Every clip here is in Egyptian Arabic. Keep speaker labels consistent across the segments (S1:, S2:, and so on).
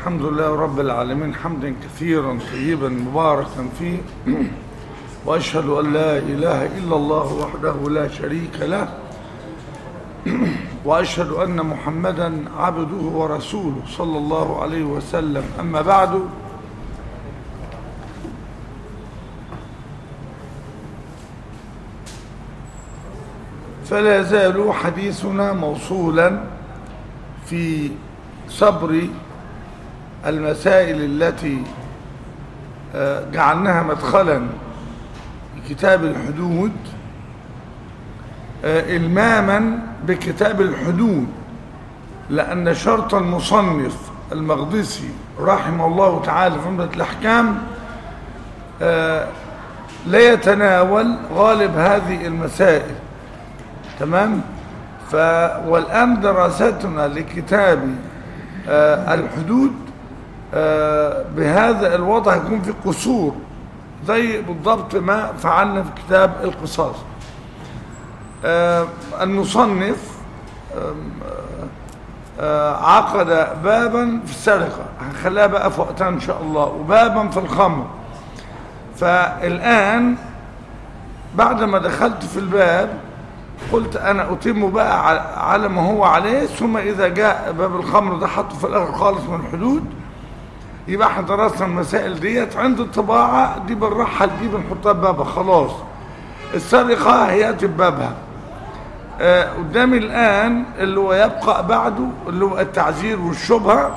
S1: الحمد لله رب العالمين حمدا كثيرا طيبا مباركا فيه وأشهد أن لا إله إلا الله وحده لا شريك له وأشهد أن محمدا عبده ورسوله صلى الله عليه وسلم أما بعد فلا يزال حديثنا موصولا في صبر المسائل التي جعلناها مدخلا لكتاب الحدود إلماما بكتاب الحدود لأن شرط المصنف المقدسي رحمه الله تعالى في عمدة الأحكام لا يتناول غالب هذه المسائل تمام ف والآن دراستنا لكتاب آه الحدود آه بهذا الوضع يكون في قصور زي بالضبط ما فعلنا في كتاب القصاص آه المصنف عقد بابا في السرقة هنخليها بقى في وقتها إن شاء الله وبابا في الخمر فالآن بعد ما دخلت في الباب قلت انا اتم بقى على ما هو عليه ثم اذا جاء باب الخمر ده حطه في الاخر خالص من الحدود يبقى احنا درسنا المسائل ديت عند الطباعه دي بنرحل دي بنحطها ببابها خلاص السرقه هياتي ببابها آه قدامي الان اللي هو يبقى بعده اللي هو التعزير والشبهه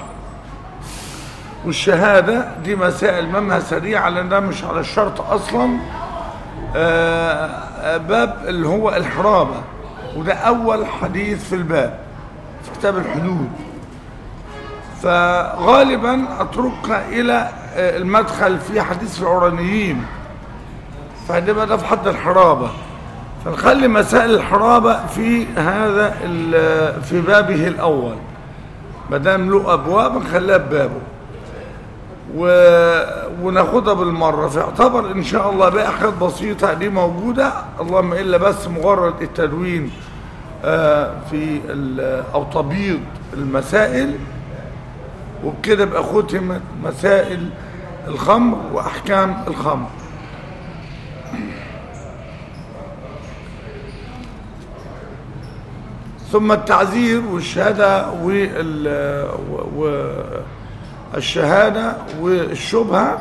S1: والشهاده دي مسائل ممها سريعه لان ده مش على الشرط اصلا آه باب اللي هو الحرابة وده أول حديث في الباب في كتاب الحدود فغالبا أتركها إلى المدخل في حديث العرانيين فهنبقى ده في حد الحرابة فنخلي مسائل الحرابة في هذا في بابه الأول ما دام له أبواب نخليها ببابه و... وناخدها بالمرة فيعتبر ان شاء الله بقى حاجات بسيطة دي موجودة اللهم الا بس مجرد التدوين آه في او تبييض المسائل وبكده بقى ختمت مسائل الخمر واحكام الخمر ثم التعزير والشهادة وال و... الشهادة والشبهة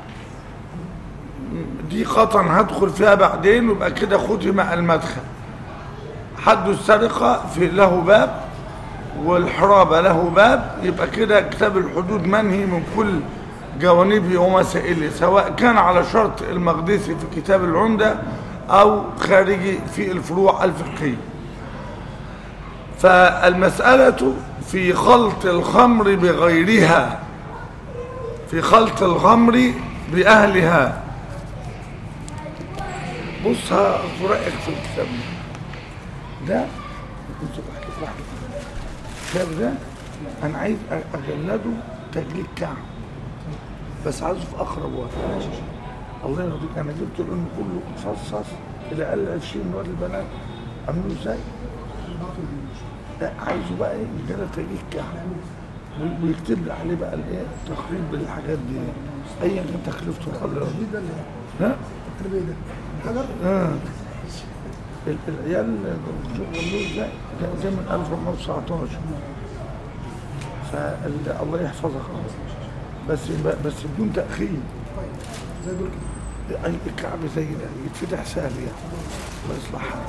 S1: دي قطعا هدخل فيها بعدين ويبقى كده ختم المدخل حد السرقة في له باب والحرابة له باب يبقى كده كتاب الحدود منهي من كل جوانبه ومسائله سواء كان على شرط المقدسي في كتاب العمدة أو خارجي في الفروع الفقهية فالمسألة في خلط الخمر بغيرها في خلط الخمر بأهلها بص رأيك في الكتاب ده الكتاب ده أنا عايز أجلده تجليد كعب بس عايزه في أقرب وقت الله يرضيك أنا جبت له إنه كله مفصص إلى أقل 20 وقت البنات عملوا إزاي؟ لا عايزه بقى ايه يجرى تجليد كعب ويكتب لي عليه بقى الايه تخريب بالحاجات دي ايا كان تكلفته قبل ها
S2: التربيه ده حجر
S1: اه العيال شغلوه ازاي زي من 1419 فالله يحفظها خالص بس بس بدون تاخير
S2: زي دول كده
S1: اي الكعب زي ده يتفتح سهل يعني الله يصلحها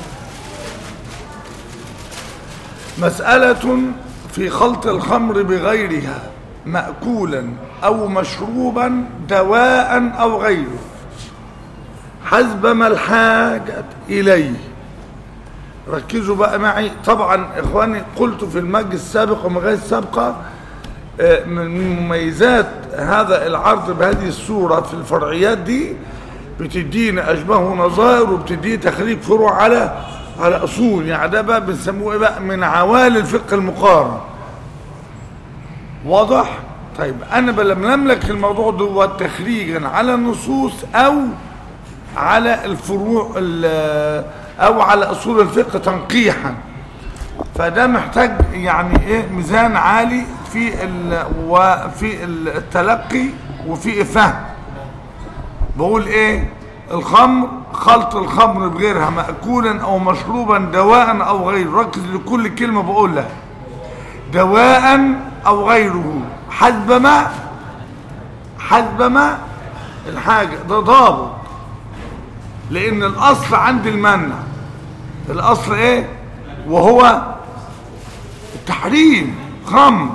S1: مسألة في خلط الخمر بغيرها مأكولا أو مشروبا دواء أو غيره حسب ما الحاجة إليه ركزوا بقى معي طبعا إخواني قلت في المجلس السابق ومغاية السابقة من مميزات هذا العرض بهذه الصورة في الفرعيات دي بتدينا أشباه نظائر وبتدي تخريج فروع على على اصول يعني ده بقى بنسموه ايه بقى من عوالي الفقه المقارن واضح طيب انا لم نملك الموضوع ده تخريجا على النصوص او على الفروع او على اصول الفقه تنقيحا فده محتاج يعني ايه ميزان عالي في ال وفي التلقي وفي فهم بقول ايه الخمر خلط الخمر بغيرها مأكولا او مشروبا دواء او غيره ركز لكل كلمة بقولها دواء او غيره حسب ما حسب ما الحاجة ده ضابط لان الاصل عند المنع الاصل ايه وهو التحريم خمر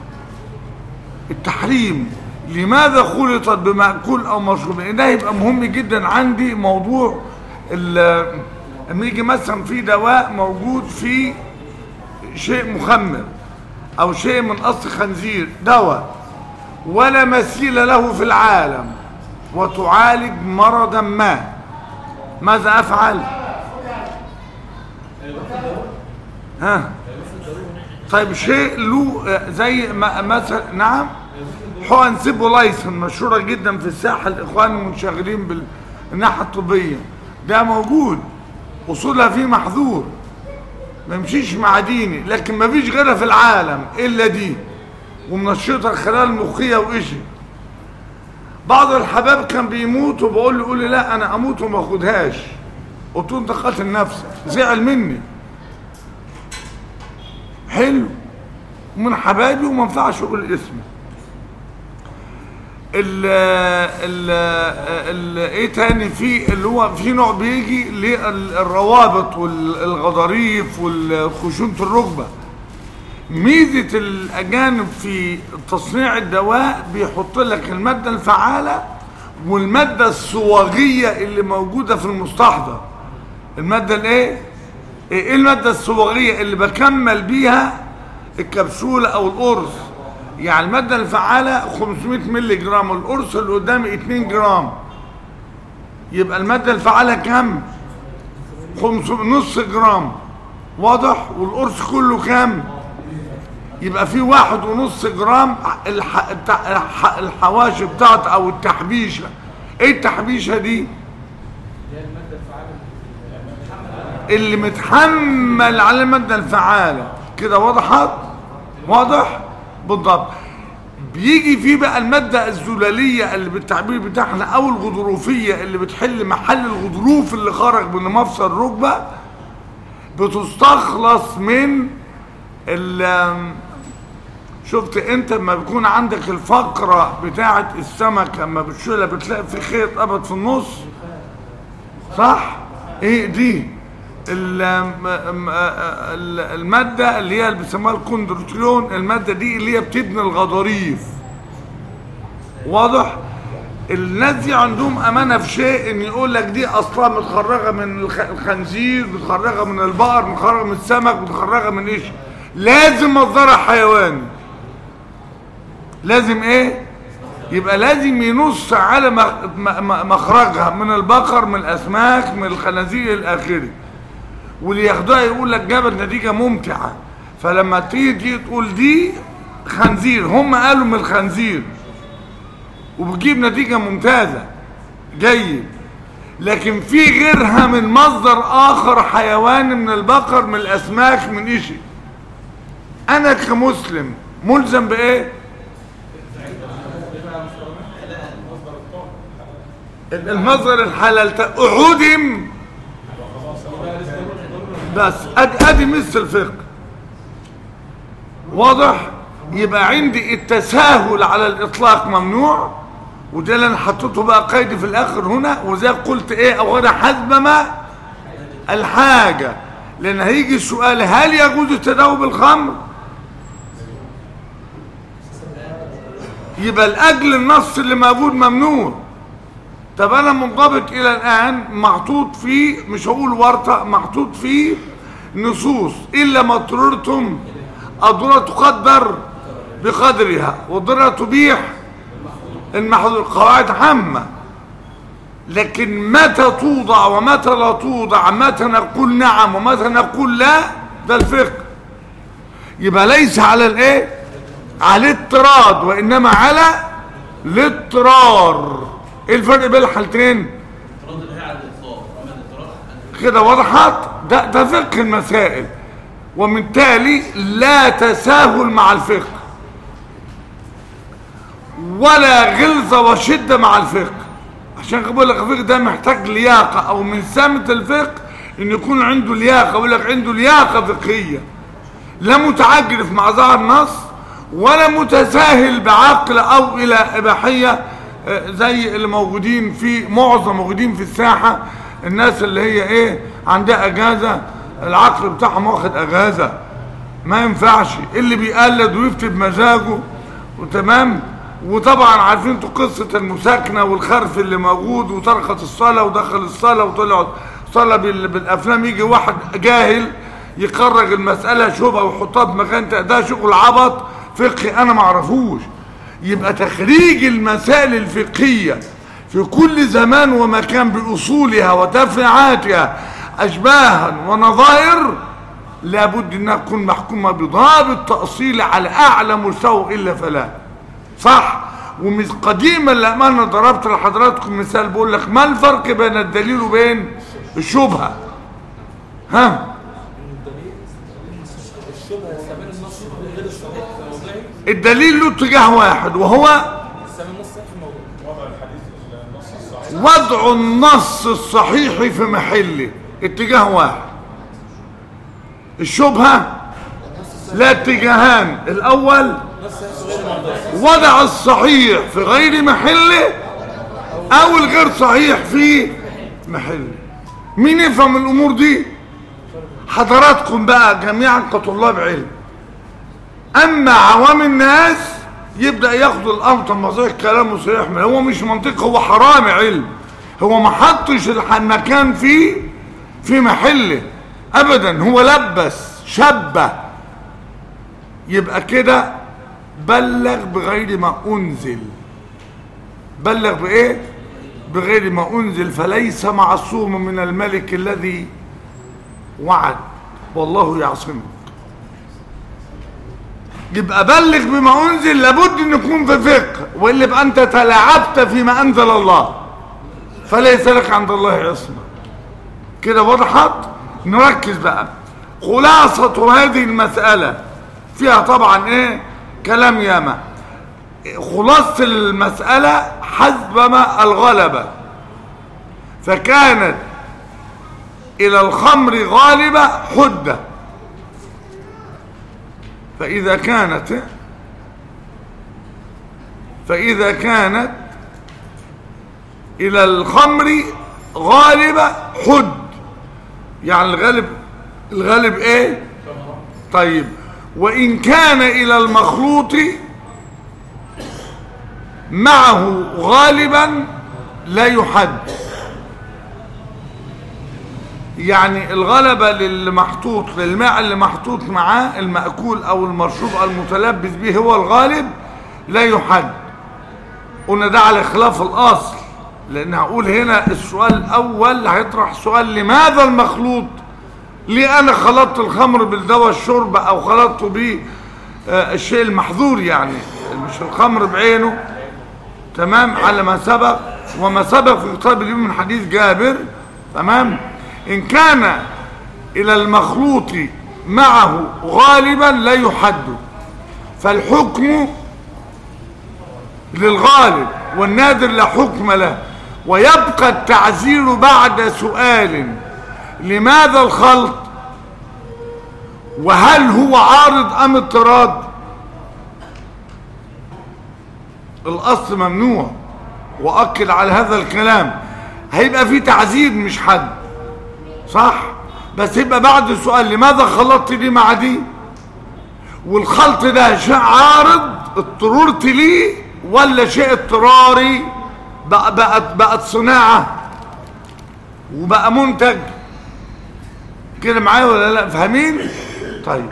S1: التحريم لماذا خلطت بمأكول او مشروب لان ده يبقى مهم جدا عندي موضوع ال- لما يجي مثلا في دواء موجود في شيء مخمر او شيء من اصل خنزير دواء ولا مثيل له في العالم وتعالج مرضا ما ماذا افعل ها طيب شيء له آه، زي ما مثلا نعم حقن سيبولايسن مشهورة جدا في الساحة الإخوان المنشغلين بالناحية الطبية ده موجود وصولها فيه محظور ما يمشيش مع ديني لكن ما فيش غيرها في العالم إلا دي ومنشطة الخلايا المخية وإشي بعض الحباب كان بيموت وبقول له قول لي لا أنا أموت وما أخدهاش قلت له أنت قاتل نفسك زعل مني حلو ومن حبايبي وما ينفعش اقول اسمه ال ال ال ايه تاني في اللي هو في نوع بيجي للروابط والغضاريف والخشونة الركبة ميزة الأجانب في تصنيع الدواء بيحط لك المادة الفعالة والمادة الصواغية اللي موجودة في المستحضر المادة الايه؟ ايه المادة الصواغية اللي بكمل بيها الكبسولة او القرص يعني المادة الفعالة 500 مللي جرام القرص اللي قدامي 2 جرام يبقى المادة الفعالة كام 500 نص جرام واضح والقرص كله كام يبقى في واحد ونص جرام الح... التع- الح... الحواشي بتاعته او التحبيشة ايه التحبيشة دي اللي متحمل على المادة الفعالة كده وضحت واضح بالضبط بيجي فيه بقى المادة الزلالية اللي بالتعبير بتاعنا او الغضروفية اللي بتحل محل الغضروف اللي خرج من مفصل الركبة بتستخلص من ال شفت انت لما بيكون عندك الفقرة بتاعة السمك لما بتشيلها بتلاقي في خيط ابد في النص صح ايه دي ال- م- م- ال- المادة اللي هي اللي بيسموها الكوندروتيون المادة دي اللي هي بتبني الغضاريف واضح الناس دي عندهم امانه في شيء ان يقول لك دي اصلا متخرجه من الخ- الخنزير متخرجه من البقر متخرجه من السمك متخرجه من ايش لازم مصدرها حيواني لازم ايه يبقى لازم ينص على م- م- م- مخرجها من البقر من الاسماك من الخنازير الاخري واللي ياخدوها يقول لك جابت نتيجه ممتعه فلما تيجي تيجي تقول دي خنزير هم قالوا من الخنزير وبتجيب نتيجة ممتازة جيد لكن في غيرها من مصدر آخر حيواني من البقر من الأسماك من إشي أنا كمسلم ملزم بإيه؟ المصدر الحلال ت- أعدم بس أدي, أدي مثل الفقه واضح يبقى عندي التساهل على الاطلاق ممنوع وده اللي انا حطيته بقى قيد في الاخر هنا وزي قلت ايه او انا حسب ما الحاجه لان هيجي السؤال هل يجوز التداول بالخمر يبقى الاجل النص اللي موجود ممنوع طب انا منضبط الى الان محطوط فيه مش هقول ورطه محطوط فيه نصوص الا ما اضطررتم الضرورة تقدر بقدرها والضرورة تبيح المحظور قواعد عامة لكن متى توضع ومتى لا توضع متى نقول نعم ومتى نقول لا ده الفقه يبقى ليس على الايه على اضطراد وانما على الاضطرار ايه الفرق بين الحالتين كده وضحت ده ده فقه المسائل ومن تالي لا تساهل مع الفقه ولا غلظة وشدة مع الفقه عشان كده بقول لك الفقه ده محتاج لياقة او من سمة الفقه ان يكون عنده لياقة بقول لك عنده لياقة فقهية لا متعجرف مع ظهر نص ولا متساهل بعقل او الى اباحية آه، زي اللي موجودين في معظم موجودين في الساحة الناس اللي هي ايه عندها اجازة العقل بتاعهم واخد اجازة ما ينفعش اللي بيقلد ويفتي بمزاجه وتمام وطبعا عارفين انتوا قصة المساكنة والخرف اللي موجود وتركت الصلاة ودخل الصلاة وطلع صلاة بال- بالافلام يجي واحد جاهل يخرج المسألة شبهة ويحطها في مكان تا- ده شغل عبط فقهي انا معرفوش يبقى تخريج المسائل الفقهية في كل زمان ومكان بأصولها وتفريعاتها أشباها ونظائر لابد انها تكون محكومة بضابط تأصيلي على أعلى مستوى إلا فلا صح ومن قديما لما انا ضربت لحضراتكم مثال بقول لك ما الفرق بين الدليل وبين الشبهة ها
S3: الشبهه استعمال النص غير الصحيح في موضعه
S1: الدليل له اتجاه واحد وهو
S3: استعمال النص صحيح في موضعه
S1: وضع النص الصحيح في محله اتجاه واحد الشبهة لا اتجاهان الاول
S3: نص صحيح في غير موضعه
S1: وضع الصحيح في غير محله او الغير صحيح في محله مين يفهم الامور دي حضراتكم بقى جميعا كطلاب علم اما عوام الناس يبدا ياخد الامر طب ما صحيح كلامه صحيح ما هو مش منطق هو حرام علم هو ما حطش الح- المكان فيه في محله ابدا هو لبس شبه يبقى كده بلغ بغير ما انزل بلغ بايه بغير ما انزل فليس معصوم من الملك الذي وعد والله يعصمك يبقى بلغ بما انزل لابد ان يكون في فقه والا يبقى انت تلاعبت فيما انزل الله فليس لك عند الله عصمه كده وضحت نركز بقى خلاصة هذه المسألة فيها طبعا ايه كلام ياما خلاصة المسألة حسب ما الغلبة فكانت إلى الخمر غالبة حدة فإذا كانت فإذا كانت إلى الخمر غالبة حد يعني الغالب الغالب ايه طيب وإن كان إلى المخلوط معه غالبا لا يحد يعني الغلبة للي محطوط للماء اللي محطوط معاه المأكول أو المشروب المتلبس به هو الغالب لا يحد قلنا ده على خلاف الأصل لأن هقول هنا السؤال الأول هيطرح سؤال لماذا المخلوط ليه أنا خلطت الخمر بالدواء الشرب أو خلطته به آه، الشيء المحظور يعني مش الخمر بعينه تمام على ما سبق وما سبق في كتاب اليوم من حديث جابر تمام إن كان إلى المخلوط معه غالبا لا يحد فالحكم للغالب والنادر لا حكم له ويبقى التعزير بعد سؤال لماذا الخلط وهل هو عارض أم اضطراد الأصل ممنوع وأكد على هذا الكلام هيبقى في تعزير مش حد صح بس يبقى بعد السؤال لماذا خلطت دي مع دي والخلط ده شيء عارض اضطررت ليه ولا شيء اضطراري بقى بقت بقت صناعة وبقى منتج كده معايا ولا لا فاهمين طيب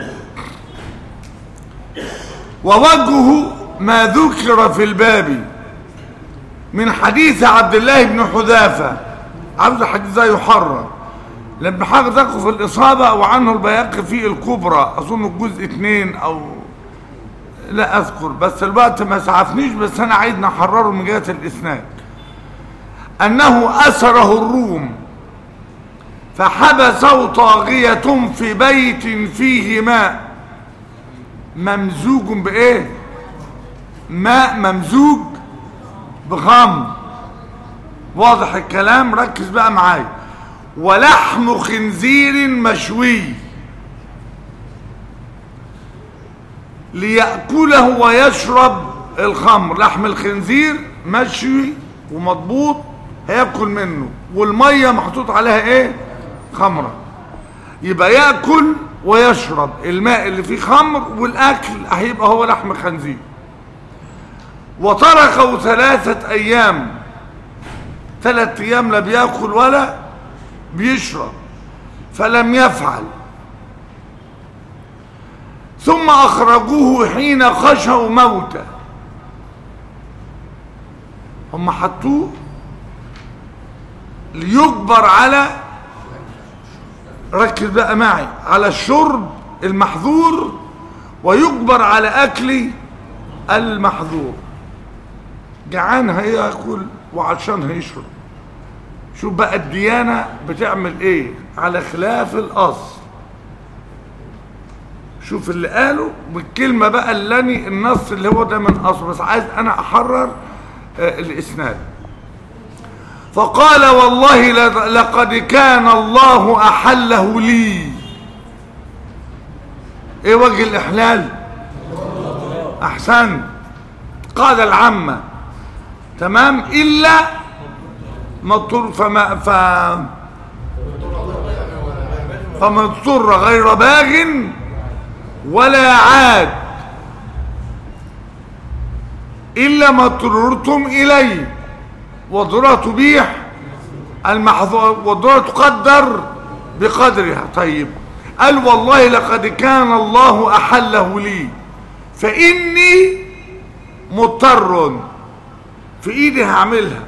S1: ووجهه ما ذكر في الباب من حديث عبد الله بن حذافة عبد الحديث ده يحرر لما حاجة ذكره في الإصابة وعنه البياقي في الكبرى أظن الجزء اتنين أو لا أذكر بس الوقت ما سعفنيش بس أنا عايز نحرره من جهة الإسناد أنه أسره الروم فحبسه طاغية في بيت فيه ماء ممزوج بإيه ماء ممزوج بخمر واضح الكلام ركز بقى معايا ولحم خنزير مشوي ليأكله ويشرب الخمر لحم الخنزير مشوي ومضبوط هياكل منه والمية محطوط عليها ايه خمرة يبقى يأكل ويشرب الماء اللي فيه خمر والأكل هيبقى هو لحم خنزير وتركوا ثلاثة أيام ثلاثة أيام لا بيأكل ولا بيشرب فلم يفعل ثم أخرجوه حين خشوا موته هم حطوه ليجبر على ركز بقى معي على الشرب المحظور ويجبر على أكل المحظور جعان هياكل وعشان هيشرب شوف بقى الديانة بتعمل ايه على خلاف الأصل شوف اللي قاله والكلمة بقى اللي النص اللي هو ده من أصل بس عايز أنا أحرر آه الإسناد فقال والله لقد كان الله أحله لي ايه وجه الإحلال أحسن قال العامة تمام إلا مضطر فما ف فمن اضطر غير باغ ولا عاد إلا ما اضطررتم إليه والضرورة تبيح المحظور والضرورة تقدر بقدرها طيب قال والله لقد كان الله أحله لي فإني مضطر في إيدي هعملها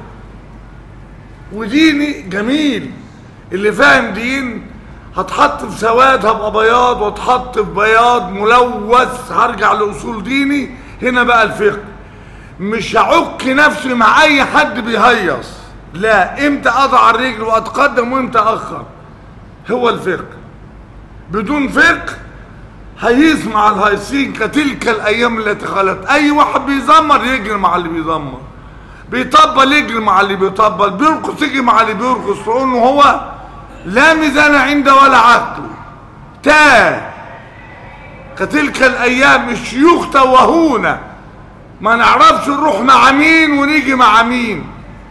S1: وديني جميل اللي فاهم دين هتحط في سواد هبقى بياض واتحط في بياض ملوث هرجع لأصول ديني هنا بقى الفقه مش هعك نفسي مع اي حد بيهيص لا امتى اضع الرجل واتقدم وامتى اخر هو الفقه بدون فقه هيص مع الهيصين كتلك الايام التي خلت اي واحد بيزمر يجري مع اللي بيزمر بيطبل يجري مع اللي بيطبل بيرقص يجري مع اللي بيرقص لانه هو لا ميزان عنده ولا عقل تاه كتلك الايام الشيوخ توهونا ما نعرفش نروح مع مين ونيجي مع مين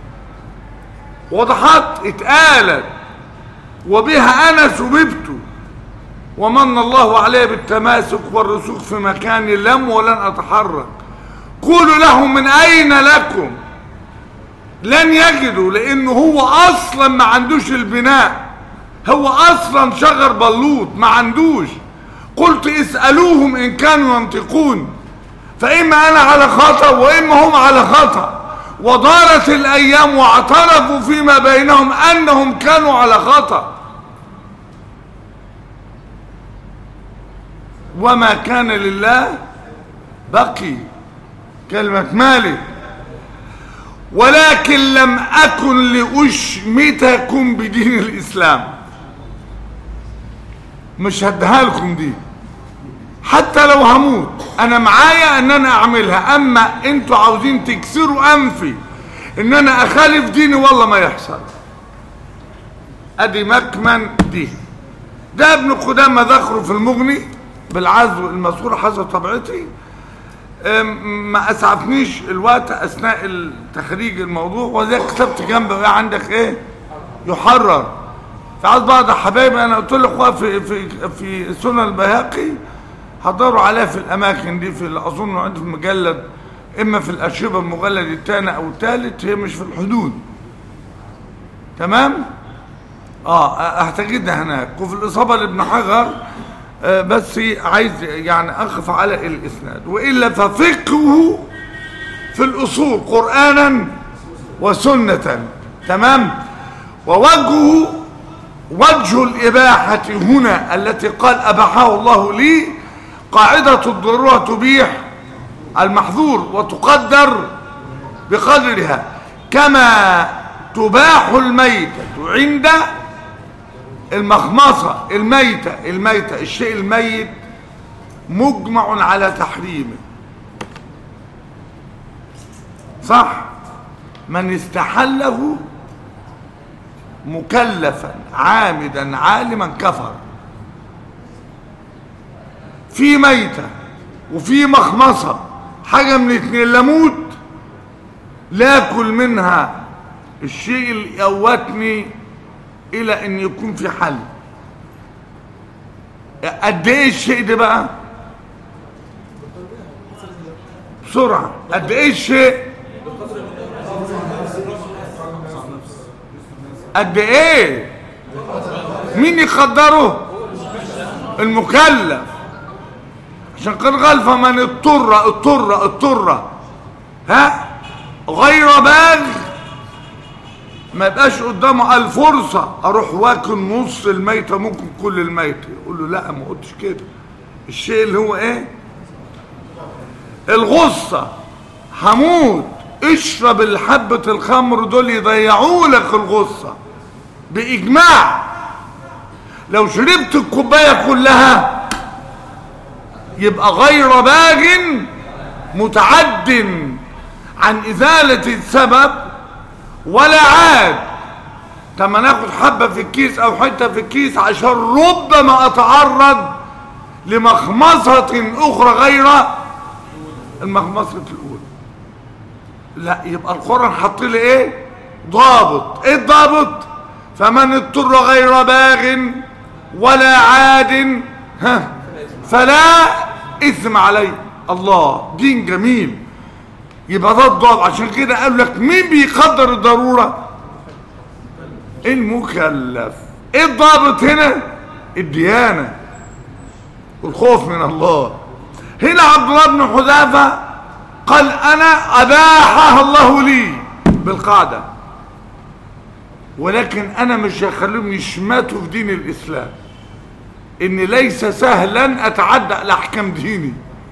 S1: وضحت اتقالت وبها انا سببت ومن الله علي بالتماسك والرسوخ في مكان لم ولن اتحرك قولوا لهم من اين لكم لن يجدوا لانه هو اصلا ما عندوش البناء هو اصلا شجر بلوط ما عندوش قلت اسألوهم ان كانوا ينطقون فإما أنا على خطأ وإما هم على خطأ ودارت الأيام واعترفوا فيما بينهم أنهم كانوا على خطأ وما كان لله بقي كلمة مالك ولكن لم أكن لأشمتكم بدين الإسلام مش هديها لكم دي حتى لو هموت انا معايا ان انا اعملها اما انتوا عاوزين تكسروا انفي ان انا اخالف ديني والله ما يحصل ادي مكمن دي ده ابن قدامة ذكره في المغني بالعزو المذكور حسب طبيعتي ما اسعفنيش الوقت اثناء التخريج الموضوع وزي كتبت جنبه ايه عندك ايه يحرر فعايز بعض حبايبي انا قلت له في في في سنن البيهقي حضروا عليها في الاماكن دي في اللي اظن عندي في المجلد اما في الاشربه المجلد الثاني او الثالث هي مش في الحدود تمام اه هتجدها هناك وفي الاصابه لابن حجر آه بس عايز يعني اقف على الاسناد والا ففقهه في الاصول قرانا وسنه تمام ووجهه وجه الاباحه هنا التي قال اباحه الله لي قاعدة الضرورة تبيح المحظور وتقدر بقدرها كما تباح الميتة عند المخمصة الميتة الميتة الشيء الميت مجمع على تحريمه صح من استحله مكلفا عامدا عالما كفر في ميتة وفي مخمصة حاجة من اتنين لموت لا كل منها الشيء اللي يوتني الى ان يكون في حل قد ايه الشيء ده بقى بسرعة قد ايه الشيء قد ايه مين يقدره المكلف عشان كده قال فمن اضطر اضطر اضطر ها غير باغ ما يبقاش قدامه الفرصة اروح واكل نص الميتة ممكن كل الميتة يقول له لا ما قلتش كده الشيء اللي هو ايه الغصة هموت اشرب الحبة الخمر دول يضيعوا لك الغصة بإجماع لو شربت الكوباية كلها يبقى غير باغ متعد عن إزالة السبب ولا عاد لما ناخد حبة في الكيس أو حتة في الكيس عشان ربما أتعرض لمخمصة أخرى غير المخمصة الأولى لا يبقى القرآن حط لي إيه ضابط إيه الضابط فمن اضطر غير باغ ولا عاد ها فلا إثم عليه الله دين جميل يبقى ده الضابط عشان كده قال لك مين بيقدر الضرورة المكلف ايه الضابط هنا الديانة والخوف من الله هنا عبد الله بن حذافة قال انا اباحها الله لي بالقاعدة ولكن انا مش هخليهم يشمتوا في دين الاسلام ان ليس سهلا اتعدى على احكام ديني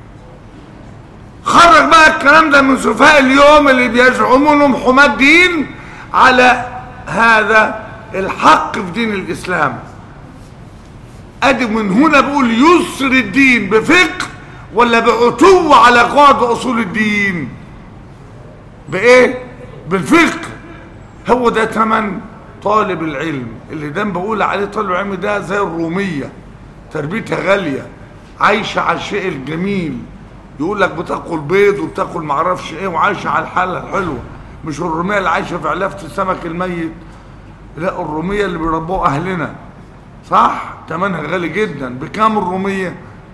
S1: خرج بقى الكلام ده من سفهاء اليوم اللي بيزعموا انهم حماة دين على هذا الحق في دين الاسلام ادي من هنا بقول يسر الدين بفقه ولا بعتو على قواعد اصول الدين بايه بالفقه هو ده تمن طالب العلم اللي ده بقول عليه طالب العلم ده زي الروميه تربيتها غاليه عايشه على الشيء الجميل يقول لك بتاكل بيض وبتاكل معرفش ايه وعايشه على الحاله الحلوه مش الروميه اللي عايشه في علافه السمك الميت لا الروميه اللي بيربوها اهلنا صح تمنها غالي جدا بكام الروميه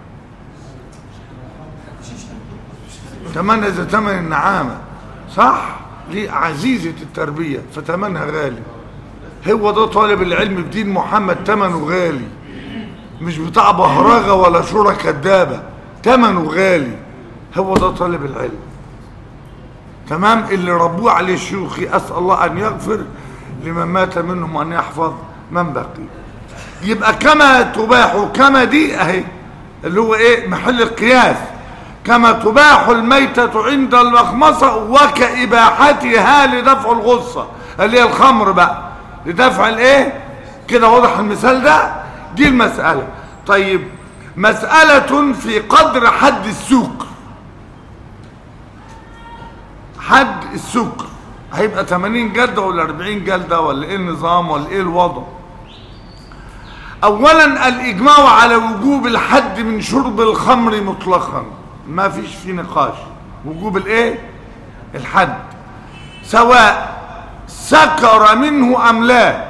S1: تمنها زي تمن النعامه صح دي عزيزه التربيه فتمنها غالي هو ده طالب العلم في دين محمد تمنه غالي مش بتاع بهرجه ولا شورى كدابه تمنه غالي هو ده طالب العلم تمام اللي ربوه عليه شيوخي اسال الله ان يغفر لمن مات منهم وان يحفظ من بقي يبقى كما تباح كما دي اهي اللي هو ايه محل القياس كما تباح الميتة عند المخمصة وكإباحتها لدفع الغصة اللي هي الخمر بقى لدفع الايه كده واضح المثال ده دي المسألة طيب مسألة في قدر حد السكر حد السكر هيبقى 80 جلدة ولا 40 جلدة ولا ايه النظام ولا ايه الوضع اولا الاجماع على وجوب الحد من شرب الخمر مطلقا ما فيش فيه نقاش وجوب الايه الحد سواء سكر منه ام لا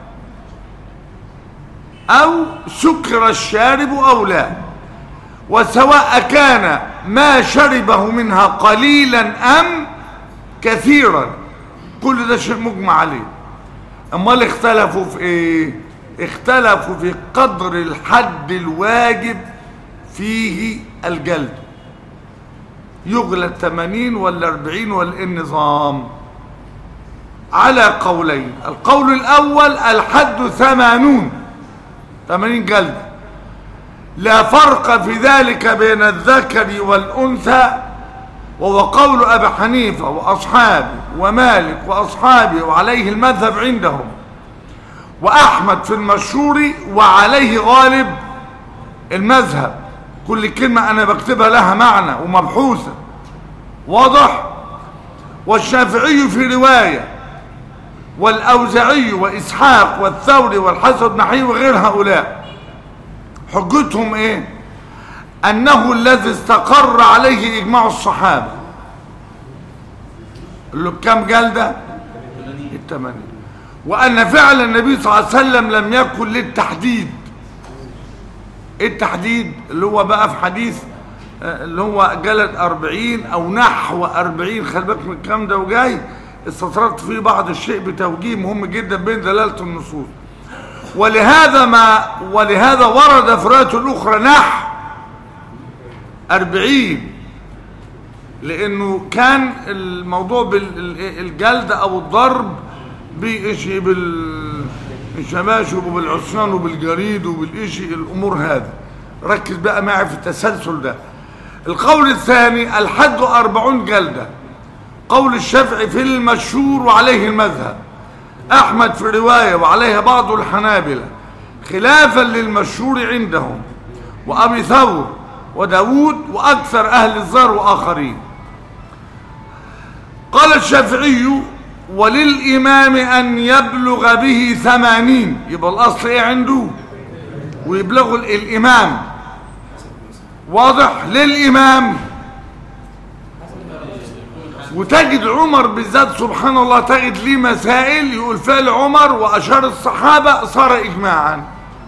S1: او سكر الشارب او لا وسواء كان ما شربه منها قليلا ام كثيرا كل ده شيء مجمع عليه امال اختلفوا في ايه اختلفوا في قدر الحد الواجب فيه الجلد يغلى 80 ولا 40 ولا ايه النظام على قولين القول الاول الحد ثمانون 80 جلد لا فرق في ذلك بين الذكر والانثى وهو قول ابي حنيفه واصحابه ومالك واصحابه وعليه المذهب عندهم واحمد في المشهور وعليه غالب المذهب كل كلمة انا بكتبها لها معنى ومبحوثة واضح والشافعي في رواية والأوزعي وإسحاق والثوري والحسن بن حي وغير هؤلاء حجتهم ايه انه الذي استقر عليه اجماع الصحابة اللي بكام جلدة التمانين وان فعل النبي صلى الله عليه وسلم لم يكن للتحديد ايه التحديد اللي هو بقى في حديث آه، اللي هو جلد أربعين أو نحو أربعين خلي بالك من الكلام ده وجاي استطردت فيه بعض الشيء بتوجيه مهم جدا بين دلالة النصوص ولهذا ما ولهذا ورد في رواية الأخرى نحو أربعين لأنه كان الموضوع بالجلد أو الضرب بإشي بالشباشب وبالعصيان وبالجريد وبالإشي الأمور هذه ركز بقى معي في التسلسل ده القول الثاني الحد أربعون جلدة قول الشافعي في المشهور وعليه المذهب أحمد في رواية وعليها بعض الحنابلة خلافا للمشهور عندهم وأبي ثور وداود وأكثر أهل الزار وآخرين قال الشافعي وللإمام أن يبلغ به ثمانين يبقى الأصل إيه عنده ويبلغ ال- الإمام واضح للإمام وتجد عمر بالذات سبحان الله تجد ليه مسائل يقول فعل عمر وأشار الصحابة صار إجماعا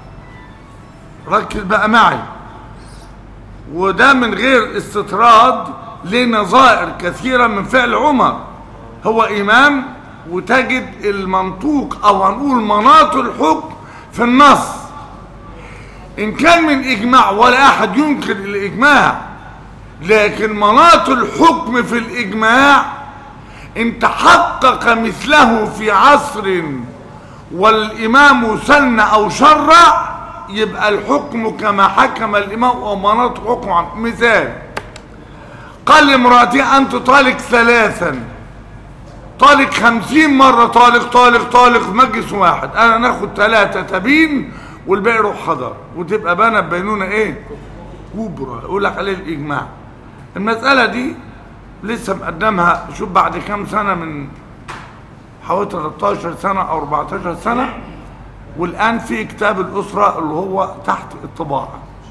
S1: ركز بقى معي وده من غير استطراد لنظائر كثيرة من فعل عمر هو إمام وتجد المنطوق أو هنقول مناط الحكم في النص إن كان من إجماع ولا أحد ينكر الإجماع لكن مناط الحكم في الإجماع إن تحقق مثله في عصر والإمام سن أو شرع يبقى الحكم كما حكم الإمام ومناط الحكم عن مثال قال لامرأتي أنت طالق ثلاثا طالق خمسين مرة طالق طالق طالق في مجلس واحد أنا ناخد ثلاثة تبين والباقي يروح حضر وتبقى بنا بينونة إيه كبرى يقول لك عليه الإجماع المسألة دي لسه مقدمها شوف بعد كام سنة من حوالي 13 سنة أو 14 سنة والآن في كتاب الأسرة اللي هو تحت الطباعة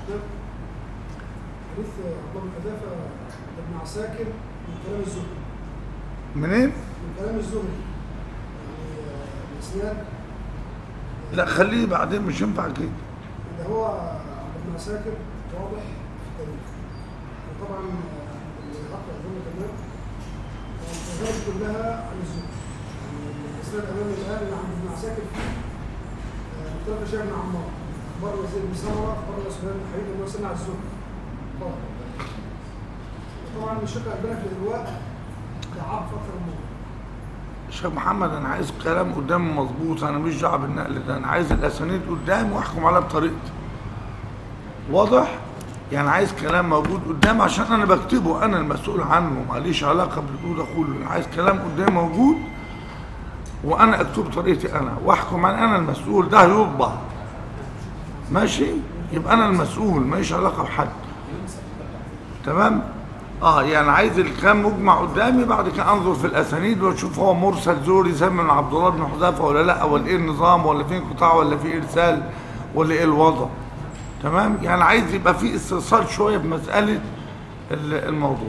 S2: حديث عبد الله بن حذافه ابن عساكر من كلام الزهري
S1: منين؟
S2: من كلام الزهري يعني آه، الاسناد
S1: لا خليه بعدين مش ينفع كده
S2: اللي هو عبد بن عساكر واضح في التاريخ وطبعا آه، اللي حق الظلم كمان الروايات كلها عن الزهري يعني الاسناد امامي الان ان عبد بن عساكر فيه آه، مختلف شيء بن عمار مره زي بن سمره مره سفيان بن حبيب انه سمع الزهري طبعا وطبعا الشيخ الباني في الإرواء ضعاف فتره الموضوع
S1: شيخ محمد انا عايز كلام قدامي مظبوط انا مش دعوه بالنقل ده انا عايز الاسانيد قدامي واحكم عليها بطريقتي واضح يعني عايز كلام موجود قدامي عشان انا بكتبه انا المسؤول عنه ماليش علاقه بالبتوع ده كله انا عايز كلام قدامي موجود وانا اكتبه بطريقتي انا واحكم عليه انا المسؤول ده هيطبع ماشي يبقى انا المسؤول ماليش علاقه بحد تمام اه يعني عايز الكلام مجمع قدامي بعد كده انظر في الاسانيد واشوف هو مرسل زوري زي من عبد الله بن حذافه ولا لا ولا ايه النظام ولا في انقطاع ولا في ارسال ولا ايه الوضع تمام يعني عايز يبقى في استئصال شويه بمساله ال- الموضوع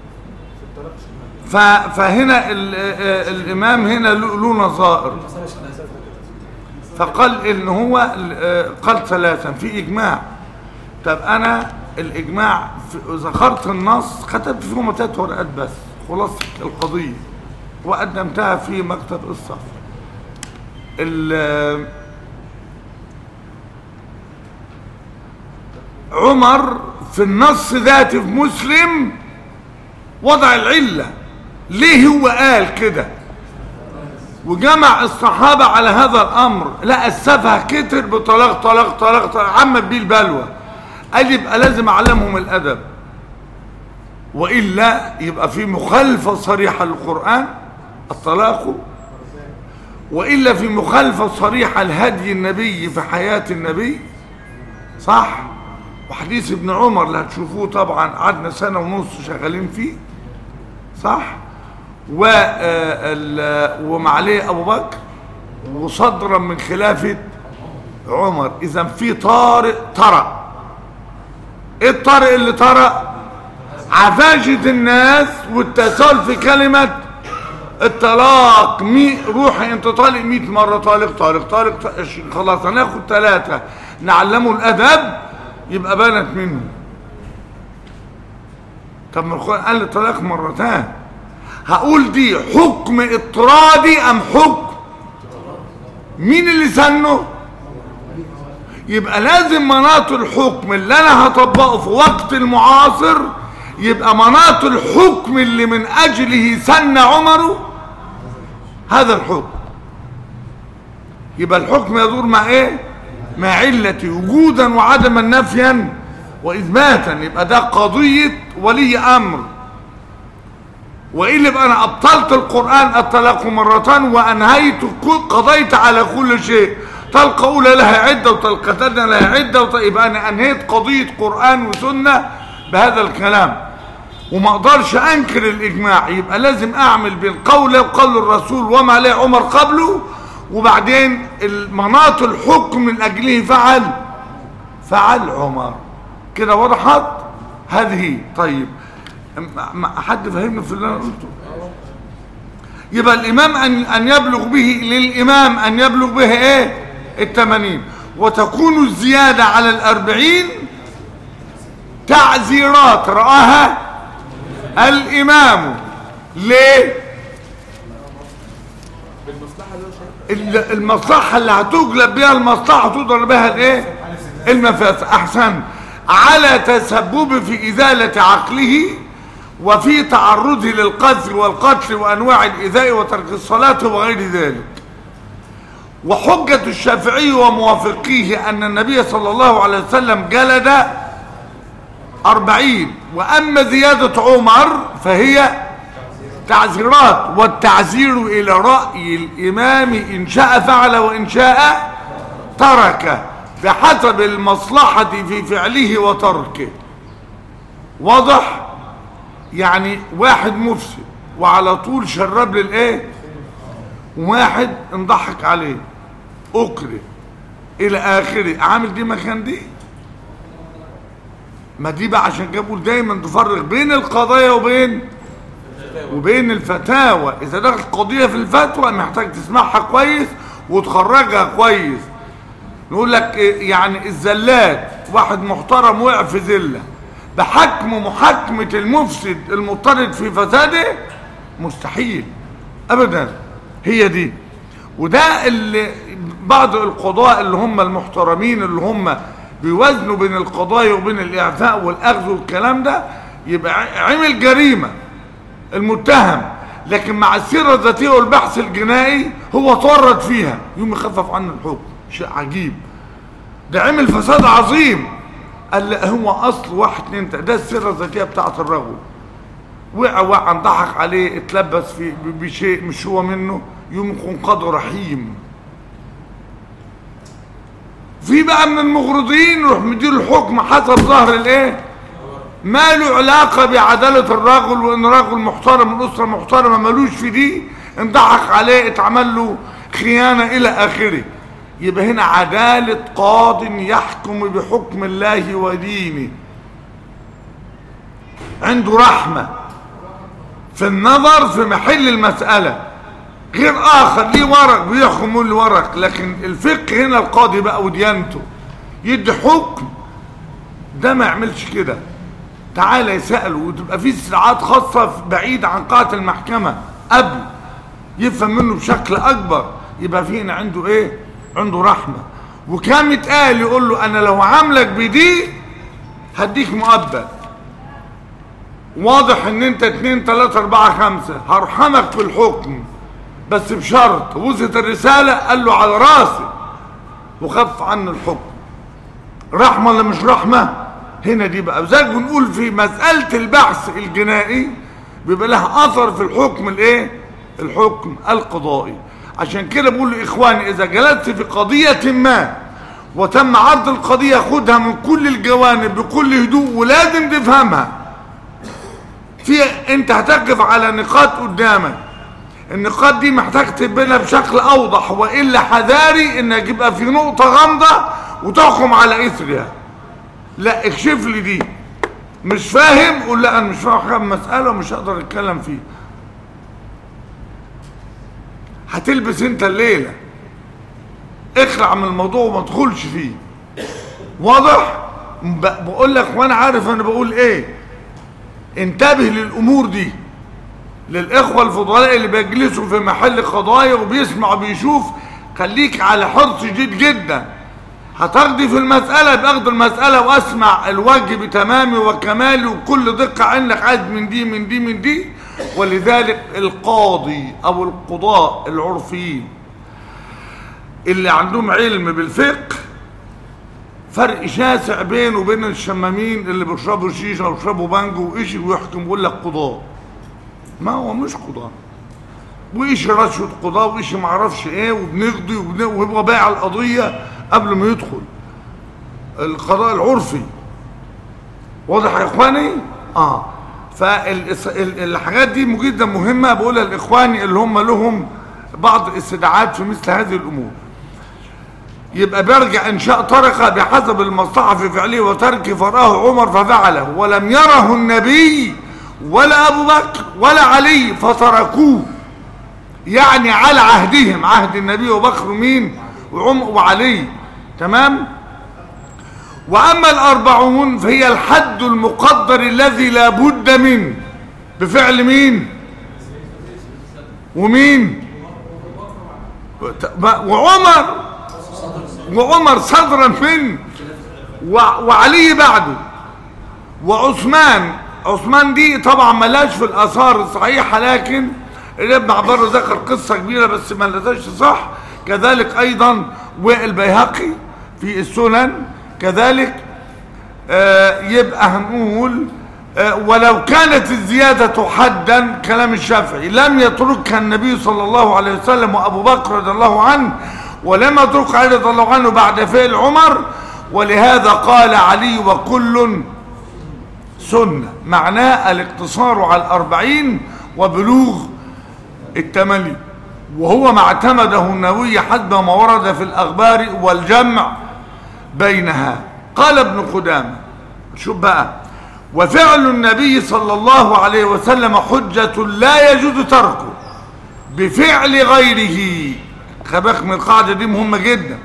S1: ف- فهنا ال- آه، الامام هنا له له نظائر فقال ان هو آه، قال ثلاثا في اجماع طب انا الاجماع في- ذكرت النص كتبت فيهم ثلاث ورقات بس خلاصه القضيه وقدمتها في مكتب الصف ال- عمر في النص ذاته في مسلم وضع العله ليه هو قال كده وجمع الصحابة على هذا الأمر لا السفه كتر بطلاق طلاق طلاق طلاق عمت بيه البلوى قال يبقى لازم أعلمهم الأدب وإلا يبقى في مخالفة صريحة للقرآن الطلاق وإلا في مخالفة صريحة لهدي النبي في حياة النبي صح وحديث ابن عمر اللي هتشوفوه طبعا قعدنا سنة ونص شغالين فيه صح و آه، ال- ومعليه ابو بكر وصدرا من خلافه عمر اذا في طارق طرأ ايه الطارق اللي طرأ عفاجة الناس والتساهل في كلمة الطلاق مي روحي انت طالق 100 مرة طالق طالق طالق ط- خلاص هناخد ثلاثة نعلمه الأدب يبقى بانت منه طب ما القرآن قال الطلاق مرتان هقول دي حكم اضطرادي ام حكم مين اللي سنه يبقى لازم مناط الحكم اللي انا هطبقه في وقت المعاصر يبقى مناط الحكم اللي من اجله سن عمر هذا الحكم يبقى الحكم يدور مع ايه مع علة وجودا وعدما نفيا واثباتا يبقى ده قضية ولي امر وإلا يبقى أنا أبطلت القرآن الطلاق مرتان وأنهيت كل- قضيت على كل شيء طلقة أولى لها عدة وطلقة ثانية لها عدة وط- يبقى أنا أنهيت قضية قرآن وسنة بهذا الكلام وما أقدرش أنكر الإجماع يبقى لازم أعمل بين قوله وقول الرسول وما عليه عمر قبله وبعدين المناط الحكم من أجله فعل فعل عمر كده وضحت هذه طيب ما- ما- حد فهمني في اللي انا قلته يبقى الامام ان ان يبلغ به للامام ان يبلغ به ايه الثمانين وتكون الزيادة على الاربعين تعزيرات رآها الامام ليه
S3: بالمصلحه اللي هو شايفها
S1: ال- المصلحة اللي هتجلب بها المصلحة تضرب بها الايه المفاسد احسن على تسبب في ازالة عقله وفي تعرضه للقتل والقتل وانواع الايذاء وترك الصلاة وغير ذلك وحجة الشافعي وموافقيه ان النبي صلى الله عليه وسلم جلد أربعين وأما زيادة عمر فهي تعزيرات والتعزير إلى رأي الإمام إن شاء فعل وإن شاء ترك بحسب المصلحة في فعله وتركه واضح يعني واحد مفسد وعلى طول شرب للايه واحد انضحك عليه اكره الى اخره عامل دي مكان دي ما دي بقى عشان كده بقول دايما تفرق بين القضايا وبين وبين الفتاوى اذا دخلت قضيه في الفتوى محتاج تسمعها كويس وتخرجها كويس نقول لك إيه يعني الزلات واحد محترم وقع في زله بحكم محاكمه المفسد المضطرد في فساده مستحيل ابدا هي دي وده اللي بعض القضاء اللي هم المحترمين اللي هم بيوازنوا بين القضايا وبين الاعفاء والاخذ والكلام ده يبقى عمل جريمه المتهم لكن مع السيره الذاتيه والبحث الجنائي هو تورط فيها يوم يخفف عنه الحكم شيء عجيب ده عمل فساد عظيم قال لا هو اصل واحد اتنين تلاته ده السيره الذاتيه بتاعت الرجل وقع وقع انضحك عليه اتلبس في ب- بشيء مش هو منه يوم يكون قدر رحيم في بقى من المغرضين يروح مديله الحكم حسب ظهر الايه ما له علاقة بعدالة الرجل وان رجل محترم من اسرة محترمة ملوش في دي انضحك عليه اتعمل له خيانة الى اخره يبقى هنا عدالة قاض يحكم بحكم الله ودينه عنده رحمة في النظر في محل المسألة غير آخر ليه ورق بيحكم له ورق لكن الفقه هنا القاضي بقى وديانته يدي حكم ده ما يعملش كده تعالى يسأله وتبقى في استدعاءات خاصة بعيد عن قاعة المحكمة قبل يفهم منه بشكل أكبر يبقى في هنا عنده إيه؟ عنده رحمة وكان يتقال يقول له أنا لو عاملك بدي هديك مؤبد واضح ان انت اتنين تلاتة اربعة خمسة هرحمك في الحكم بس بشرط وصلت الرسالة قال له على راسي وخف عنه الحكم رحمة ولا مش رحمة هنا دي بقى زي ما بنقول في مسألة البحث الجنائي بيبقى لها أثر في الحكم الايه الحكم القضائي عشان كده بقول لإخواني إذا جلست في قضية ما وتم عرض القضية خدها من كل الجوانب بكل هدوء ولازم تفهمها في انت هتقف على نقاط قدامك النقاط دي محتاج تبنى بشكل اوضح والا حذاري انك يبقى في نقطة غامضة وتحكم على اثرها لا اكشف لي دي مش فاهم قول لا انا مش فاهم حاجة من المسألة ومش هقدر اتكلم فيه هتلبس انت الليلة اخلع من الموضوع وما تدخلش فيه واضح ب- بقول لك وانا عارف انا بقول ايه انتبه للامور دي للاخوه الفضلاء اللي بيجلسوا في محل قضايا وبيسمع وبيشوف خليك على حرص شديد جدا هتقضي في المسألة بأخذ المسألة وأسمع الوجه بتمامي وكمالي وكل دقة عندك عايز من دي من دي من دي ولذلك القاضي أو القضاء العرفيين اللي عندهم علم بالفقه فرق شاسع بينه وبين الشمامين اللي بيشربوا شيشه ويشربوا بانجو وإشي ويحكم يقول لك قضاء ما هو مش قضاء وإيش رشوة قضاء وإيش معرفش ايه وبنقضي وبن- ويبقى بايع القضية قبل ما يدخل القضاء العرفي واضح يا اخواني اه فالحاجات دي جدا مهمة بقولها لاخواني اللي هم لهم بعض الاستدعاءات في مثل هذه الامور يبقى بيرجع انشاء طرقة بحسب المصلحة في فعله وترك فراه عمر ففعله ولم يره النبي ولا ابو بكر ولا علي فتركوه يعني على عهدهم عهد النبي وبكر مين وعمر وعلي تمام واما الاربعون فهي الحد المقدر الذي لا بد منه بفعل مين ومين وعمر وعمر صدرا منه وع- وعلي بعده وعثمان عثمان دي طبعا ملاش في الاثار الصحيحه لكن ابن عبر ذكر قصه كبيره بس ما لقاش صح كذلك ايضا والبيهقي في السنن كذلك آه، يبقى هنقول آه، ولو كانت الزيادة حدا كلام الشافعي لم يتركها النبي صلى الله عليه وسلم وأبو بكر رضي الله عنه ولم يتركها علي رضي الله عنه بعد فعل عمر ولهذا قال علي وكل سنة معناه الاقتصار على الأربعين وبلوغ التملي وهو ما اعتمده النووي حسب ما ورد في الأخبار والجمع بينها قال ابن قدامة شوف بقى وفعل النبي صلى الله عليه وسلم حجة لا يجوز تركه بفعل غيره خباك من القاعدة دي مهمة جدا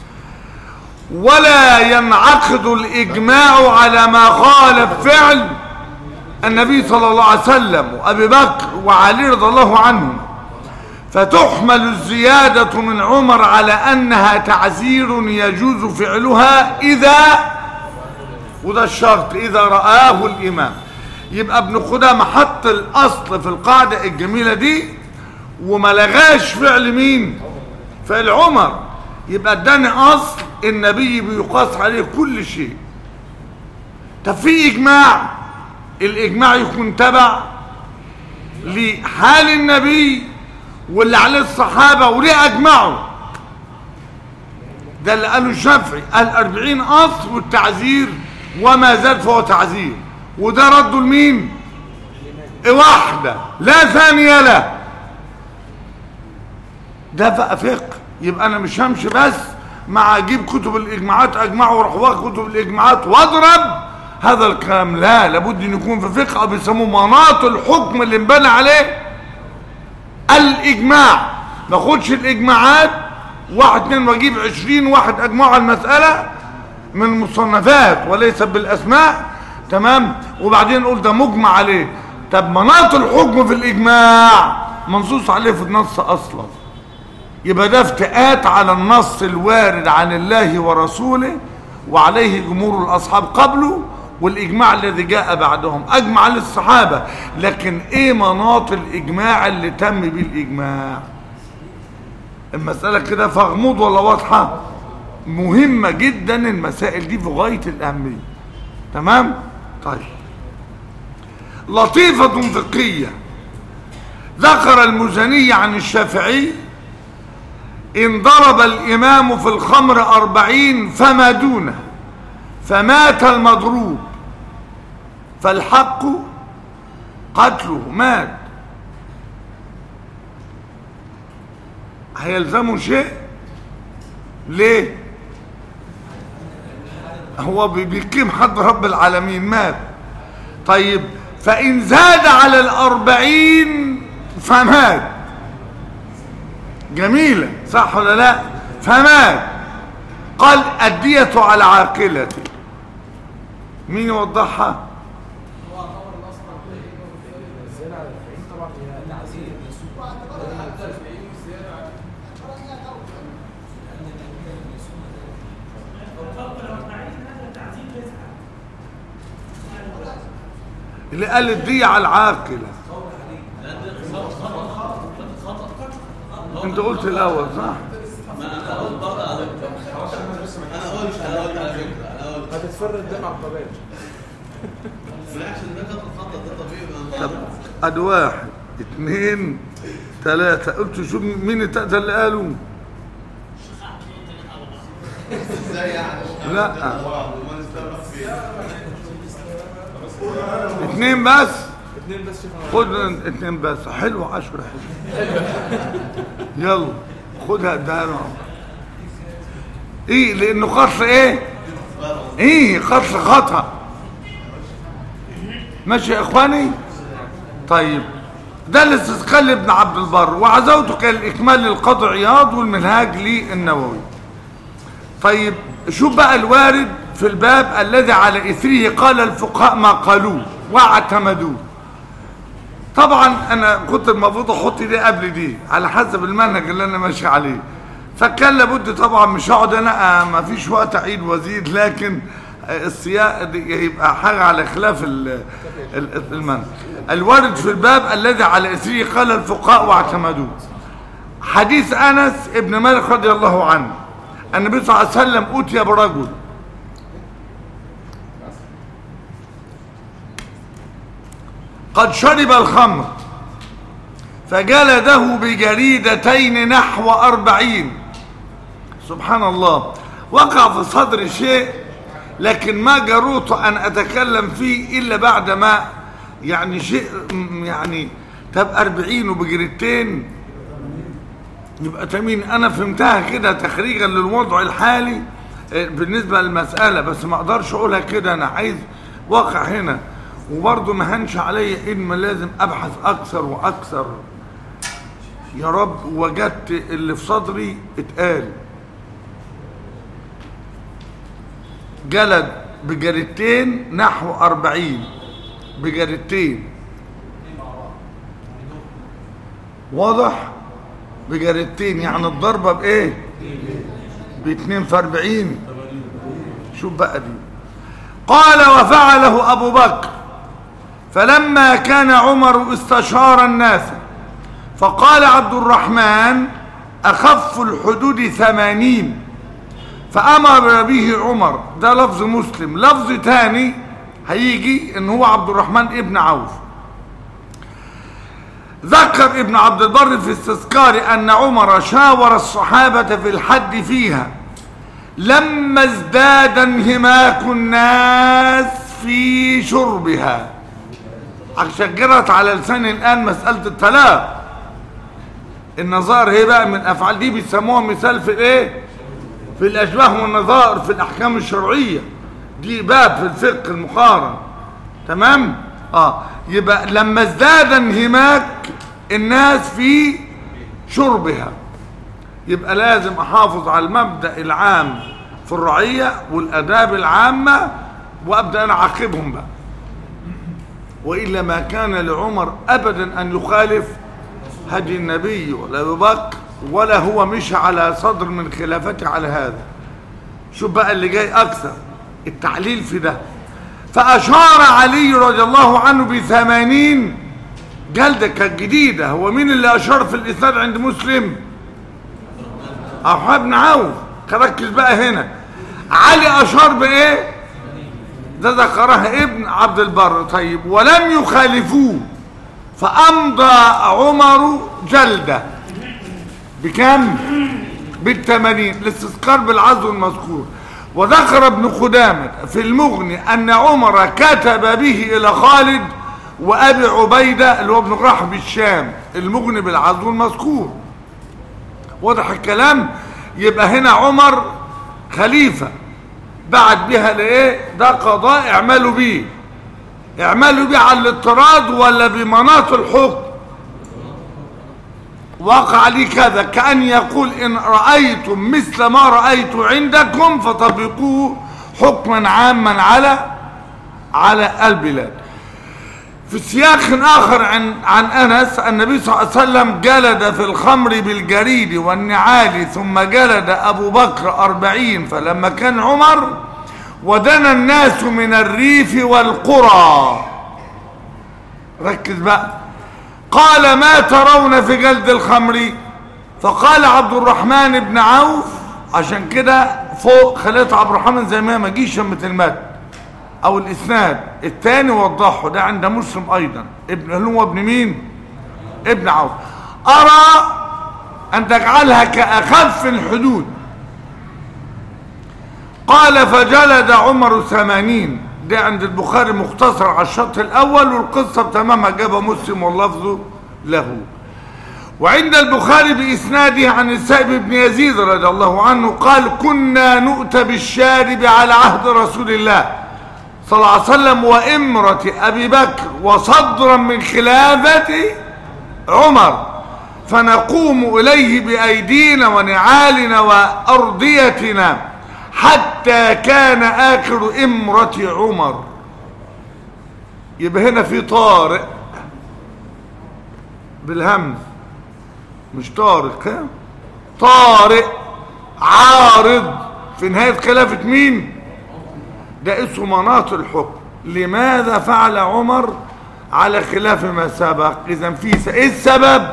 S1: ولا ينعقد الإجماع على ما خالف فعل النبي صلى الله عليه وسلم وأبي بكر وعلي رضي الله عنهم فتحمل الزيادة من عمر على أنها تعزير يجوز فعلها إذا وده الشرط إذا رآه الإمام يبقى ابن قدامة حط الأصل في القاعدة الجميلة دي وما لغاش فعل مين فعل عمر يبقى اداني أصل النبي بيقاس عليه كل شيء طب في إجماع الإجماع يكون تبع لحال النبي واللي عليه الصحابة وليه أجمعوا ده اللي قاله الشافعي قال أربعين أصل والتعزير وما زاد فهو تعزير وده رده لمين واحدة لا ثانية له ده بقى فقه يبقى أنا مش همشي بس مع أجيب كتب الإجماعات أجمعه وأروح واخد كتب الإجماعات وأضرب هذا الكلام لا لابد أن يكون في فقه أو بيسموه مناط الحكم اللي انبنى عليه الاجماع ما اخدش الاجماعات واحد اتنين واجيب عشرين واحد اجمعوا على المسألة من المصنفات وليس بالاسماء تمام وبعدين نقول ده مجمع عليه طب مناط الحكم في الاجماع منصوص عليه في النص اصلا يبقى ده افتئات على النص الوارد عن الله ورسوله وعليه جمهور الاصحاب قبله والاجماع الذي جاء بعدهم اجمع على الصحابه لكن ايه مناط الاجماع اللي تم بيه الاجماع المساله كده فغموض ولا واضحه مهمه جدا المسائل دي في غايه الاهميه تمام طيب لطيفه فقهيه ذكر المزني عن الشافعي إن ضرب الإمام في الخمر أربعين فما دونه فمات المضروب فالحق قتله مات هيلزمه شيء ليه هو بي- بيقيم حد رب العالمين مات طيب فإن زاد على الأربعين فمات جميلة صح ولا لا فمات قال الدية على عاقلته مين يوضحها
S3: الزيادة على 40 طبعا هي تعزيز
S1: اللي قال الدية على العاقلة انت قلت الاول صح
S3: هتتفرد دم على الطبيعي
S1: طب ادي واحد اثنين ثلاثة قلت شو مين التالتة اللي قالوا لا اثنين بس
S3: اتنين بس شيخنا
S1: خد اثنين بس حلو عشرة حلو يلا خدها اديها له ايه لانه قتل ايه ايه قتل خطأ ماشي يا اخواني طيب ده الاستثقال لابن عبد البر وعزوته كان الاكمال للقاضي عياض والمنهاج للنووي طيب شوف بقى الوارد في الباب الذي على اثره قال الفقهاء ما قالوه واعتمدوه طبعا انا كنت المفروض احط دي قبل دي على حسب المنهج اللي انا ماشي عليه فكان لابد طبعا مش هقعد انا آه، ما فيش وقت اعيد وازيد لكن آه، السياق دي يبقى حاجه على خلاف ال- ال- المنهج الوارد في الباب الذي على اثره قال الفقهاء واعتمدوه حديث انس ابن مالك رضي الله عنه النبي صلى الله عليه وسلم اتي برجل قد شرب الخمر فجلده بجريدتين نحو أربعين سبحان الله وقع في صدر شيء لكن ما جرؤت أن أتكلم فيه إلا بعد ما يعني شيء م- يعني طب أربعين وبجريدتين يبقى تمين أنا فهمتها كده تخريجا للوضع الحالي آه، بالنسبة للمسألة بس ما أقدرش أقولها كده أنا عايز واقع هنا وبرضه ما هنش عليا إن لازم أبحث أكثر وأكثر يا رب وجدت اللي في صدري اتقال جلد بجريدتين نحو أربعين بجريدتين واضح بجريدتين يعني الضربة بإيه باتنين في أربعين شوف بقى دي قال وفعله أبو بكر فلما كان عمر استشار الناس فقال عبد الرحمن أخف الحدود ثمانين فأمر به عمر ده لفظ مسلم لفظ تاني هيجي ان هو عبد الرحمن ابن عوف ذكر ابن عبد البر في استذكار أن عمر شاور الصحابة في الحد فيها لما ازداد انهماك الناس في شربها عشان جرت على لساني الآن مسألة الطلاق النظائر هي بقى من أفعال دي بيسموها مثال في الايه في الأشباه والنظائر في الأحكام الشرعية دي باب في الفقه المقارن تمام اه يبقى لما ازداد انهماك الناس في شربها يبقى لازم احافظ على المبدأ العام في الرعية والاداب العامة وابدأ انا اعاقبهم بقى وإلا ما كان لعمر أبدا أن يخالف هدي النبي ولا أبي بكر ولا هو مشى على صدر من خلافته على هذا شوف بقى اللي جاي أكثر التعليل في ده فأشار علي رضي الله عنه بثمانين جلدة كانت جديدة هو مين اللي أشار في الإسناد عند مسلم أبو بن عوف ركز بقى هنا علي أشار بإيه ده ذكرها ابن عبد البر طيب ولم يخالفوه فأمضى عمر جلدة بكم بالثمانين الاستذكار بالعزو المذكور وذكر ابن خدامة في المغني أن عمر كتب به إلى خالد وأبي عبيدة اللي هو ابن رحب الشام المغني بالعزو المذكور واضح الكلام يبقى هنا عمر خليفة بعد بها لإيه ده قضاء اعملوا بيه اعملوا بيه على الاضطراد ولا بمناط الحكم وقع لي كذا كأن يقول إن رأيتم مثل ما رأيت عندكم فطبقوه حكما عاما على على البلاد في سياق آخر عن عن أنس النبي صلى الله عليه وسلم جلد في الخمر بالجريد والنعال ثم جلد أبو بكر أربعين فلما كان عمر ودنا الناس من الريف والقرى ركز بقى قال ما ترون في جلد الخمر فقال عبد الرحمن بن عوف عشان كده فوق خليت عبد الرحمن زي ما ما جيش شمة المد او الاسناد الثاني وضحه ده عند مسلم ايضا ابن هل هو ابن مين ابن عوف ارى ان تجعلها كاخف الحدود قال فجلد عمر ثمانين ده عند البخاري مختصر على الشط الاول والقصه بتمامها جابها مسلم واللفظ له وعند البخاري بإسناده عن السائب بن يزيد رضي الله عنه قال كنا نؤتى بالشارب على عهد رسول الله صلى الله عليه وسلم وإمرة أبي بكر وصدرا من خلافة عمر فنقوم إليه بأيدينا ونعالنا وأرضيتنا حتى كان آخر إمرة عمر يبقى هنا في طارئ بالهمز مش طارق ها طارئ عارض في نهاية خلافة مين ده اسمه مناط الحكم لماذا فعل عمر على خلاف ما سبق اذا في س... ايه السبب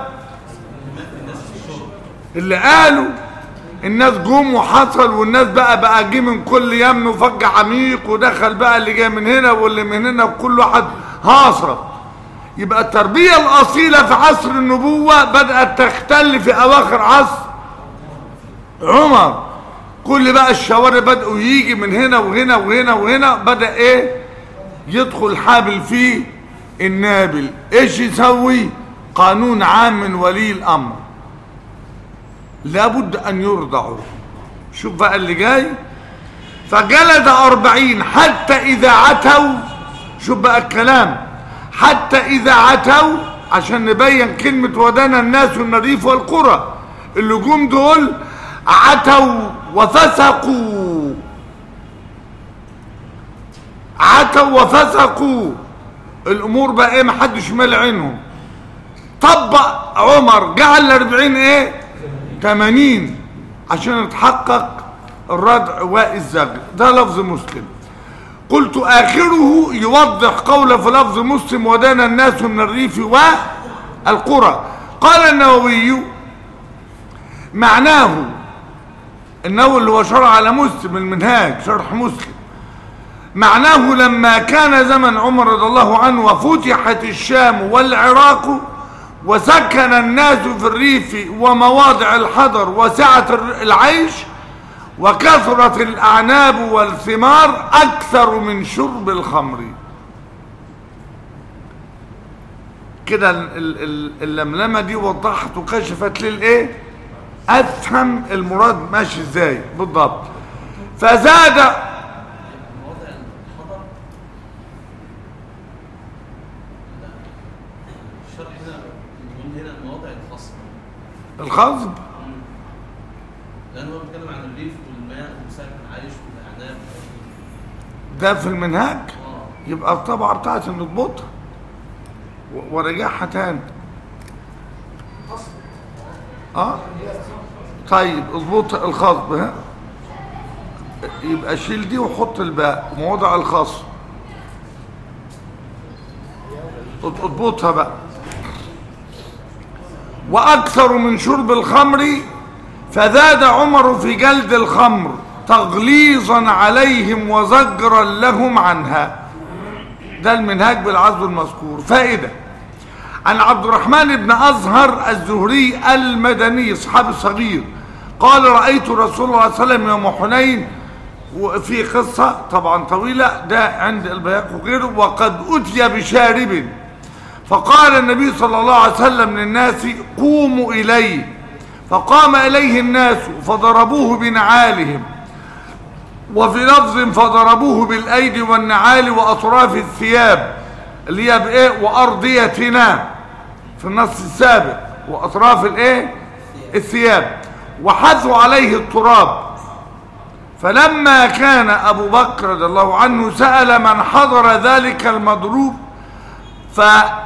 S1: اللي قالوا الناس جم وحصل والناس بقى بقى جه من كل يمن وفج عميق ودخل بقى اللي جاي من هنا واللي من هنا وكل واحد هاصر يبقى التربية الأصيلة في عصر النبوة بدأت تختل في أواخر عصر عمر كل بقى الشوارع بدأوا يجي من هنا وهنا وهنا وهنا بدأ ايه يدخل حابل فيه النابل ايش يسوي قانون عام من ولي الأمر لابد أن يرضعوا شوف بقى اللي جاي فجلد أربعين حتى إذا عتوا شوف بقى الكلام حتى إذا عتوا عشان نبين كلمة ودنا الناس النريف والقرى اللي جم دول عتوا وفسقوا عتوا وفسقوا الأمور بقى إيه محدش مال عينهم طبق عمر جعل الأربعين إيه تمانين عشان يتحقق الردع والزجر ده لفظ مسلم قلت آخره يوضح قول في لفظ مسلم ودان الناس من الريف والقرى قال النووي معناه النووي اللي هو شرع على مسلم المنهاج شرح مسلم معناه لما كان زمن عمر رضي الله عنه وفتحت الشام والعراق وسكن الناس في الريف ومواضع الحضر وسعة العيش وكثرت الأعناب والثمار أكثر من شرب الخمر كده اللملمة دي وضحت وكشفت للإيه أفهم المراد ماشي إزاي بالضبط فزاد الخصب
S4: لأن هو بيتكلم عن الريف والماء وسائل العيش والأعناب
S1: ده في المنهاج
S4: اه
S1: يبقى الطبعة بتاعتي نضبطها و- وراجعها تاني اه طيب اضبط الخصب ها يبقى شيل دي وحط الباء موضع الخصب اض- اضبطها بقى واكثر من شرب الخمر فزاد عمر في جلد الخمر تغليظا عليهم وزجرا لهم عنها ده المنهاج بالعزو المذكور فائدة عن عبد الرحمن بن أزهر الزهري المدني صحابي صغير قال رأيت رسول الله صلى الله عليه وسلم يوم حنين وفي قصة طبعا طويلة ده عند البياق وغيره وقد أتي بشارب فقال النبي صلى الله عليه وسلم للناس قوموا إليه فقام إليه الناس فضربوه بنعالهم وفي لفظ فضربوه بالأيدي والنعال وأطراف الثياب اللي هي بإيه وأرضيتنا في النص السابق وأطراف الإيه الثياب وحثوا عليه التراب فلما كان أبو بكر رضي الله عنه سأل من حضر ذلك المضروب ف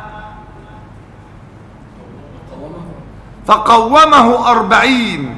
S1: فقومه أربعين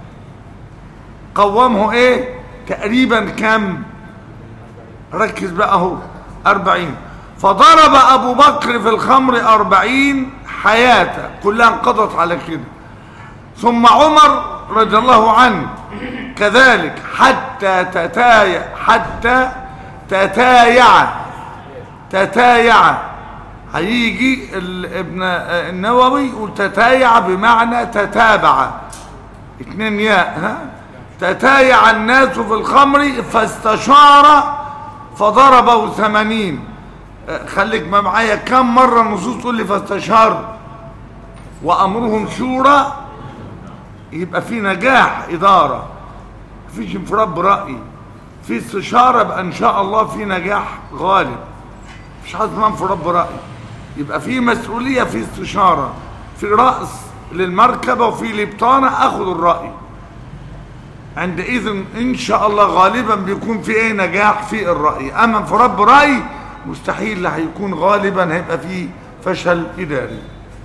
S1: قومه ايه تقريبا كم ركز بقى اهو أربعين فضرب أبو بكر في الخمر أربعين حياته كلها انقضت على كده ثم عمر رضي الله عنه كذلك حتى تتايع حتى تتايع تتايع هيجي ال- ابن النووي يقول تتايع بمعنى تتابع اتنين ياء ها تتايع الناس في الخمر فاستشار فضربه ثمانين اه، خليك ما معايا كم مرة النصوص تقول لي فاستشار وأمرهم شورى يبقى في نجاح إدارة مفيش انفراد برأي في استشارة يبقى إن شاء الله في نجاح غالب مش حد ما انفراد برأي يبقى في مسؤولية في استشارة في رأس للمركبة وفي الابطانة أخذ الرأي عندئذ إن شاء الله غالبا بيكون في ايه نجاح في الرأي أما انفراد برأي مستحيل لا هيكون غالبا هيبقى فيه فشل إداري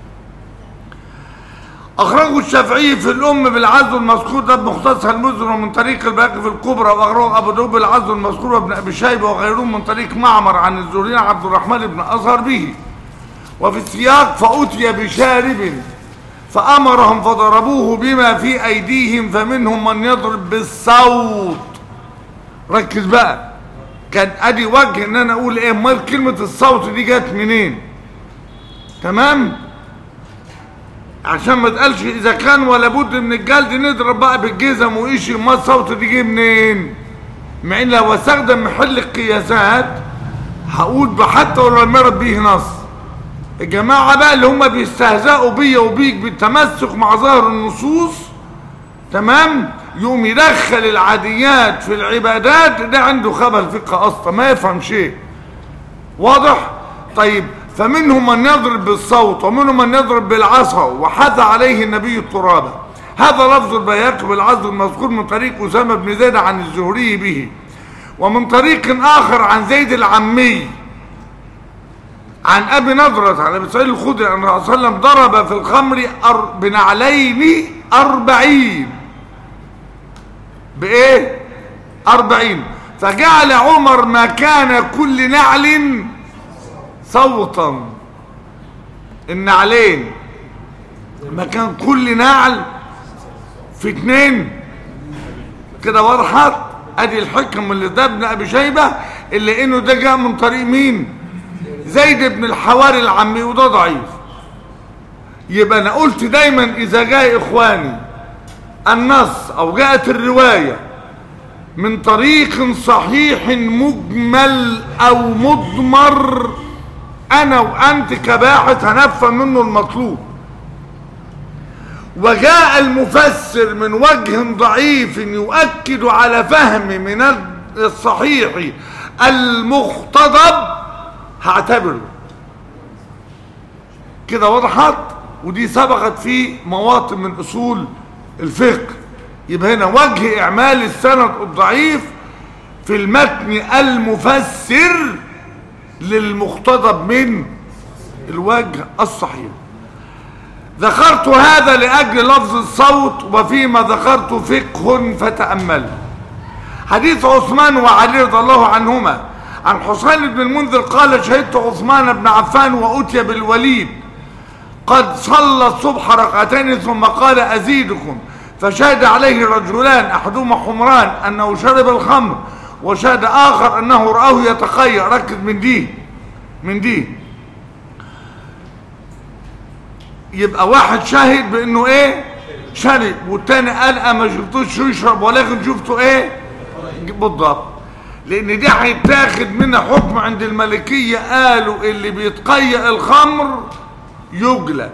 S1: أخرجه الشافعي في الأم بالعزو المذكور ده بمختصر المزن ومن طريق الباقي في الكبرى وأخرجه أبو داود بالعزو المذكور وابن أبي شيبة وغيرهم من طريق معمر عن الزهري عن عبد الرحمن بن أزهر به وفي السياق فأتي بشارب فأمرهم فضربوه بما في أيديهم فمنهم من يضرب بالصوت ركز بقى كان ادي وجه ان انا اقول ايه امال كلمة الصوت دي جت منين تمام عشان ما تقالش اذا كان ولا بد من الجلد نضرب بقى بالجزم وإيش امال الصوت دي جه منين مع ان لو استخدم محل القياسات هقول بحتى ولا المرض بيه نص الجماعة بقى اللي هم بيستهزئوا بيا وبيك بالتمسك مع ظاهر النصوص تمام يقوم يدخل العاديات في العبادات ده عنده خبل فقه اصلا ما يفهم شيء واضح طيب فمنهم من يضرب بالصوت ومنهم من يضرب بالعصا وحث عليه النبي الترابة هذا لفظ البياقي بالعزو المذكور من طريق أسامة بن زيد عن الزهري به ومن طريق آخر عن زيد العمي عن أبي نضرة عن أبي سعيد الخدري أن الرسول صلى الله عليه وسلم ضرب في الخمر أر- بنعلين أربعين بإيه؟ أربعين فجعل عمر مكان كل نعل صوتا النعلين مكان كل نعل في اتنين كده وضحت ادي الحكم اللي ده ابن ابي شيبه اللي انه ده جاء من طريق مين زيد بن الحواري العمي وده ضعيف يبقى انا قلت دايما اذا جاء اخواني النص او جاءت الروايه من طريق صحيح مجمل او مضمر انا وانت كباحث هنفهم منه المطلوب وجاء المفسر من وجه ضعيف يؤكد على فهم من الصحيح المختضب هعتبره كده وضحت ودي سبقت في مواطن من اصول الفقه يبقى هنا وجه اعمال السند الضعيف في المتن المفسر للمختضب من الوجه الصحيح ذكرت هذا لأجل لفظ الصوت وفيما ذكرت فقه فتأمل حديث عثمان وعلي رضي الله عنهما عن حسين بن المنذر قال شهدت عثمان بن عفان وأتي بالوليد قد صلى الصبح ركعتين ثم قال أزيدكم فشهد عليه رجلان أحدهما حمران أنه شرب الخمر وشهد آخر أنه رآه يتخير ركز من دي من دي يبقى واحد شاهد بانه ايه شرب والتاني قال انا ما شفتوش يشرب ولكن شفته ايه بالضبط لان دي هيتاخد منها حكم عند الملكية قالوا اللي بيتقيأ الخمر يجلد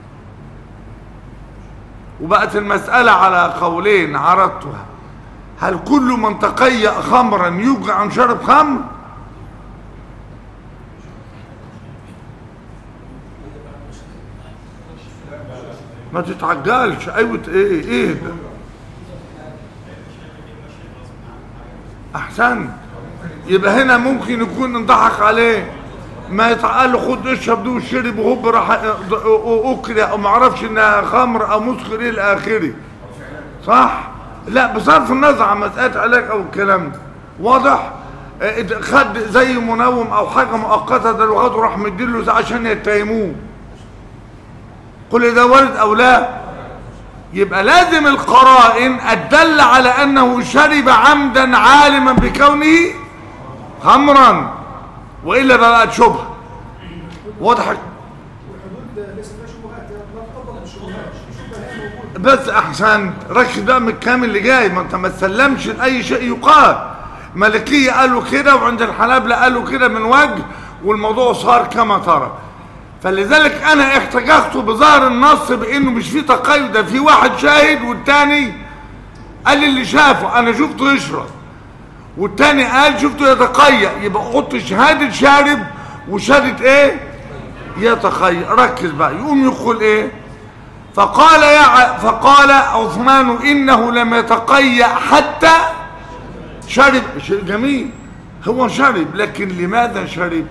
S1: وبقت المسألة على قولين عرضتها هل كل من تقيأ خمرا يجلد عن شرب خمر ما تتعجلش ايوه ايه ايه ده احسن يبقى هنا ممكن يكون انضحك عليه ما يتقال له خد اشرب دي وشرب وهوب راح اكره او ما اعرفش انها خمر او مسكر الى اخره صح لا بصرف النظر عن مساله علاج او الكلام ده واضح اه، خد زي منوم او حاجه مؤقته ده وخده راح مديله عشان يتهموه كل ده وارد او لا يبقى لازم القرائن الدل على انه شرب عمدا عالما بكونه خمرا والا بقت شبهه وضحت
S2: والحدود ليس فيها شبهات لا تطبق بالشبهات الشبهه هي موجوده
S1: بس احسنت ركز بقى من الكلام اللي جاي ما انت ما تسلمش لاي شيء يقال ملكيه قالوا كده وعند الحنابلة قالوا كده من وجه والموضوع صار كما ترى فلذلك انا احتججت بظاهر النص بانه مش في تقيد ده في واحد شاهد والتاني قال لي اللي شافه انا شفته يشرب والتاني قال شفته يتقيأ يبقى حط شهادة شارب وشهادة ايه يتقيأ ركز بقى يقوم يقول ايه فقال يا ع- فقال عثمان انه لم يتقيأ حتى شرب ش- جميل هو شرب لكن لماذا شرب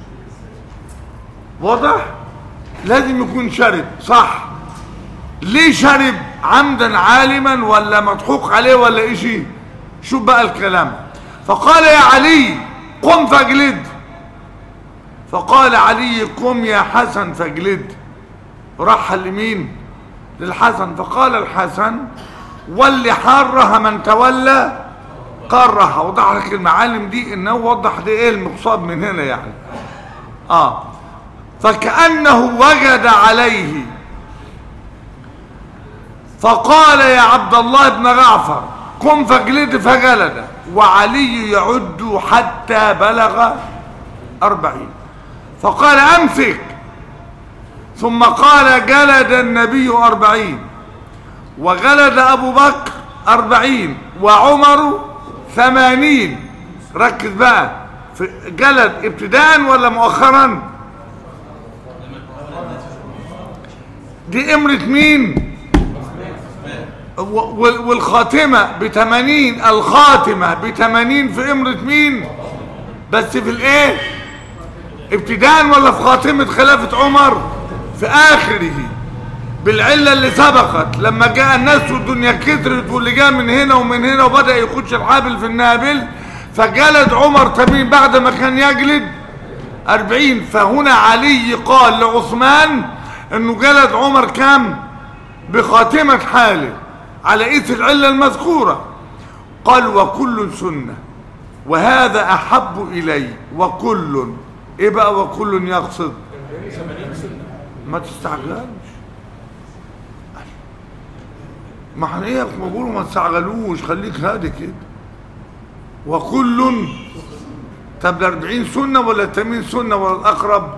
S1: واضح لازم يكون شرب صح ليه شرب عمدا عالما ولا مضحوك عليه ولا اشي شوف بقى الكلام فقال يا علي قم فاجلد فقال علي قم يا حسن فاجلد راح لمين للحسن فقال الحسن واللي حرها من تولى قرها وضح لك المعالم دي انه وضح دي ايه المقصود من هنا يعني اه فكأنه وجد عليه فقال يا عبد الله بن جعفر قم فاجلد فجلد وعلي يعد حتى بلغ أربعين فقال أمسك ثم قال جلد النبي أربعين وجلد أبو بكر أربعين وعمر ثمانين ركز بقى في جلد ابتداء ولا مؤخرا دي امرة مين و- وال- والخاتمة بتمانين الخاتمة بتمانين في امرة مين بس في الايه ابتداء ولا في خاتمة خلافة عمر في اخره بالعلة اللي سبقت لما جاء الناس والدنيا كترت واللي جاء من هنا ومن هنا وبدأ يخش الحابل في النابل فجلد عمر تميم بعد ما كان يجلد أربعين فهنا علي قال لعثمان انه جلد عمر كام بخاتمة حاله على ايث العلة المذكورة قال وكل سنة وهذا احب الي وكل ايه بقى وكل يقصد ما تستعجلش ما احنا ايه بقولوا ما تستعجلوش خليك هادي كده وكل طب ال 40 سنة ولا التمين سنة ولا الأقرب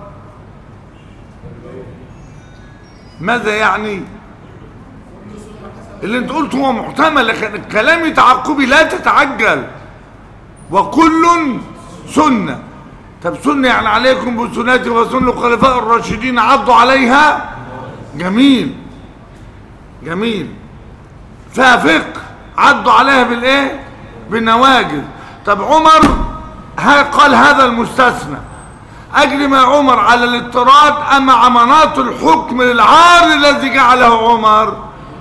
S1: ماذا يعني اللي انت قلته هو محتمل لكن الكلام تعقبي لا تتعجل وكل سنة طب سنة يعني عليكم بسنتي وسنة الخلفاء الراشدين عضوا عليها جميل جميل فيها فقه عضوا عليها بالايه بالنواجذ طب عمر ها قال هذا المستثنى اجري مع عمر على الاضطراد ام مع مناط الحكم للعار الذي جعله عمر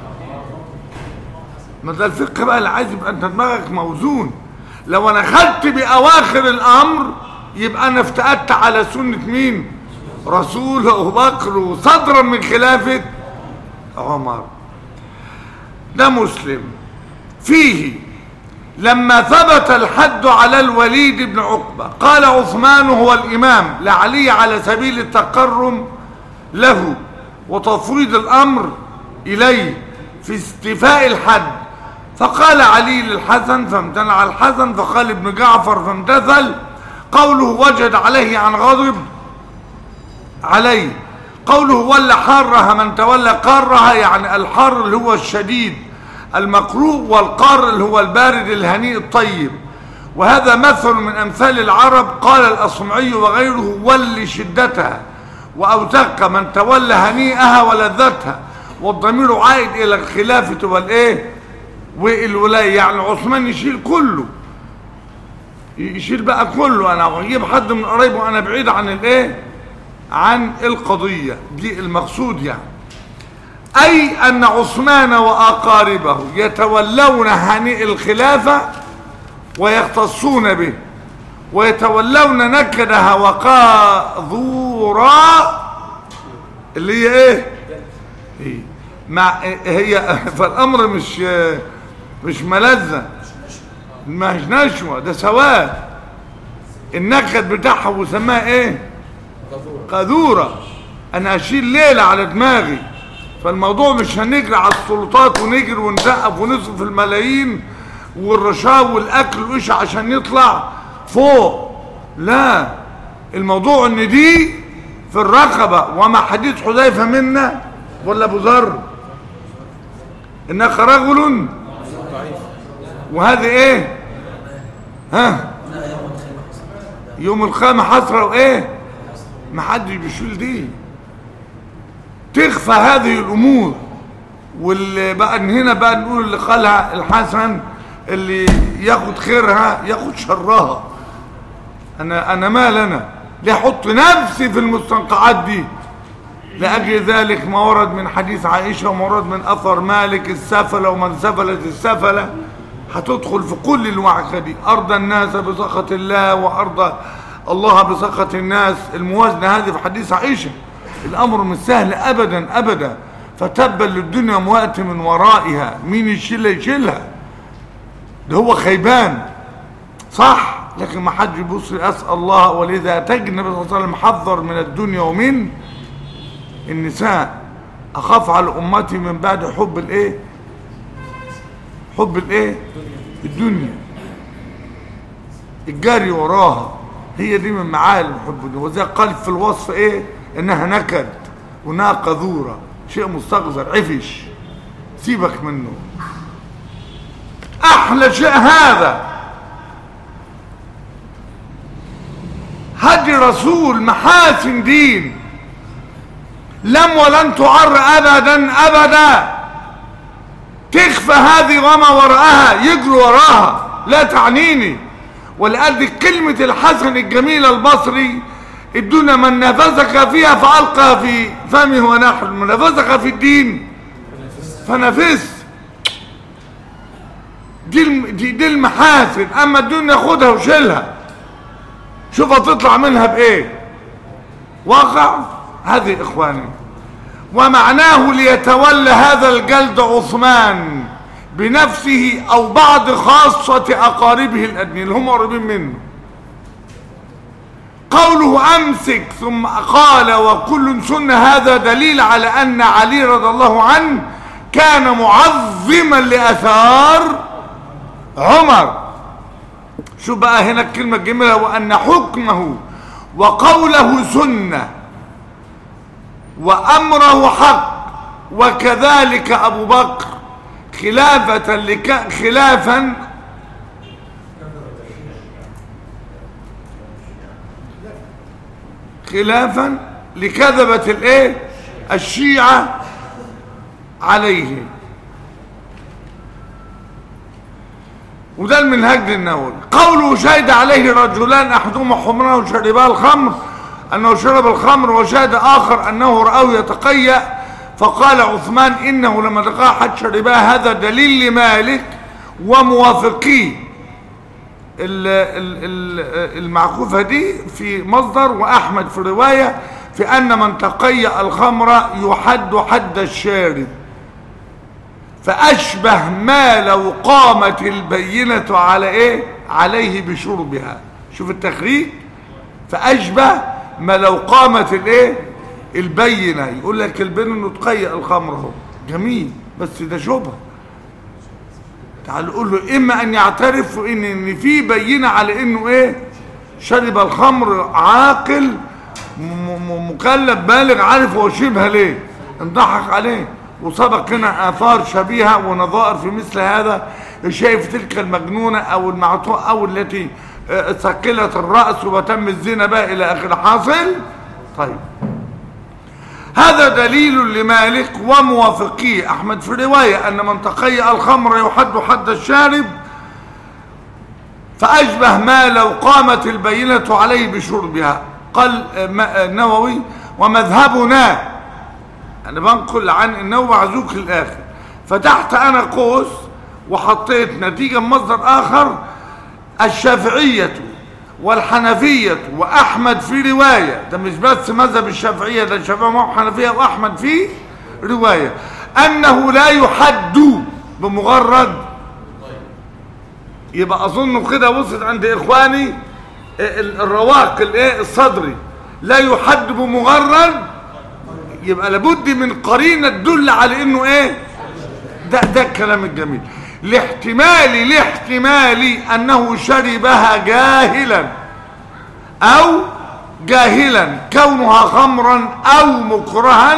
S1: ما ده الفقه بقى اللي عايز يبقى انت دماغك موزون لو انا خدت باواخر الامر يبقى انا افتقدت على سنة مين رسول ابو بكر وصدرا من خلافة عمر ده مسلم فيه لما ثبت الحد على الوليد بن عقبة قال عثمان هو الإمام لعلي على سبيل التقرم له وتفويض الأمر إليه في استيفاء الحد فقال علي للحسن فامتنع الحسن فقال ابن جعفر فامتثل قوله وجد عليه عن غضب عليه قوله ولا حرها من تولى قرها يعني الحر اللي هو الشديد المكروه والقار اللي هو البارد الهنيء الطيب وهذا مثل من أمثال العرب قال الأصمعي وغيره ول شدتها وأوتق من تولى هنيئها ولذتها والضمير عائد إلى الخلافة والإيه والولاية يعني عثمان يشيل كله يشيل بقى كله أنا أجيب حد من قرايبه أنا بعيد عن الإيه عن القضية دي المقصود يعني أي أن عثمان وأقاربه يتولون هنيء الخلافة ويختصون به ويتولون نكدها وقاذورا اللي هي ايه هي مع هي فالامر مش مش ملذة مش نشوة ده سواد النكد بتاعها وسماها ايه قاذورة انا اشيل ليلة على دماغي فالموضوع مش هنجري على السلطات ونجري ونسقف ونصرف الملايين والرشاوى والاكل وايش عشان يطلع فوق لا الموضوع ان دي في الرقبه وما حديث حذيفه منا ولا ابو ذر انك رجل وهذه ايه ها يوم القيامه حسره وايه ما حدش بيشيل دي تخفى هذه الامور واللي بقى إن هنا بقى نقول اللي قالها الحسن اللي ياخد خيرها ياخد شرها انا انا مال انا ليه احط نفسي في المستنقعات دي لاجل ذلك ما ورد من حديث عائشه وما ورد من اثر مالك السفله ومن سفلت السفله هتدخل في كل الوعكه دي ارضى الناس بسخط الله وارضى الله بسخط الناس الموازنه هذه في حديث عائشه الامر مش سهل ابدا ابدا فتبا للدنيا موات من ورائها مين يشيلها يشيلها ده هو خيبان صح لكن ما حد يبص اسال الله ولذا تجد النبي صلى الله عليه وسلم حذر من الدنيا ومن النساء اخاف على امتي من بعد حب الايه حب الايه الدنيا الجري وراها هي دي من معالم حب الدنيا وزي قال في الوصف ايه انها نكد وانها قذوره شيء مستقذر عفش سيبك منه احلى شيء هذا هدي رسول محاسن دين لم ولن تعر ابدا ابدا تخفى هذه وما وراءها يجروا وراها لا تعنيني ولأدي كلمة الحسن الجميل البصري الدنيا من نفسك فيها فألقى في فمه ونحن من نفسك في الدين فنفس دي الم- دي, دي المحاسن اما الدنيا خدها وشيلها شوف هتطلع منها بايه واقع هذه اخواني ومعناه ليتولى هذا الجلد عثمان بنفسه او بعض خاصة اقاربه الادنين اللي هم قريبين منه قوله امسك ثم قال وكل سنة هذا دليل على ان علي رضي الله عنه كان معظما لاثار عمر شو بقى هنا الكلمة الجميلة وأن حكمه وقوله سنة وأمره حق وكذلك أبو بكر خلافة لك خلافا خلافا لكذبة الايه الشيعة عليه وده المنهج للنووي قوله شهد عليه رجلان احدهما حمران وشربا الخمر انه شرب الخمر وشهد اخر انه راه يتقيأ فقال عثمان انه لما لقى حد شربا هذا دليل لمالك وموافقيه ال- ال- ال- المعكوفة دي في مصدر وأحمد في رواية في أن من تقيأ الخمر يحد حد الشارب فأشبه ما لو قامت البينة على إيه عليه بشربها شوف التخريج فأشبه ما لو قامت الإيه البينة يقول لك البين إنه تقيأ الخمر اهو جميل بس ده شبه تعال قول له اما ان يعترف ان ان في بينه على انه ايه شرب الخمر عاقل م- م- مكلف بالغ عارف هو شبه ليه انضحك عليه وسبق هنا اثار شبيهه ونظائر في مثل هذا شايف تلك المجنونه او المعتوه او التي آه، ثقلت الراس وتم الزنا بها الى اخر حاصل طيب هذا دليل لمالك وموافقيه احمد في روايه ان من تقيأ الخمر يحد حد الشارب فاشبه ما لو قامت البينه عليه بشربها قال آه، ما- آه، النووي ومذهبنا انا بنقل عن النووي معزوك للاخر فتحت انا قوس وحطيت نتيجه مصدر اخر الشافعيه والحنفيه واحمد في روايه ده مش بس مذهب الشافعيه ده الشافعيه والحنفيه واحمد في روايه انه لا يحد بمجرد يبقى اظن كده وصلت عند اخواني ال- الرواق الايه الصدري لا يحد بمجرد يبقى لابد من قرينه تدل على انه ايه ده ده الكلام الجميل لاحتمال لاحتمال انه شربها جاهلا او جاهلا كونها خمرا او مكرها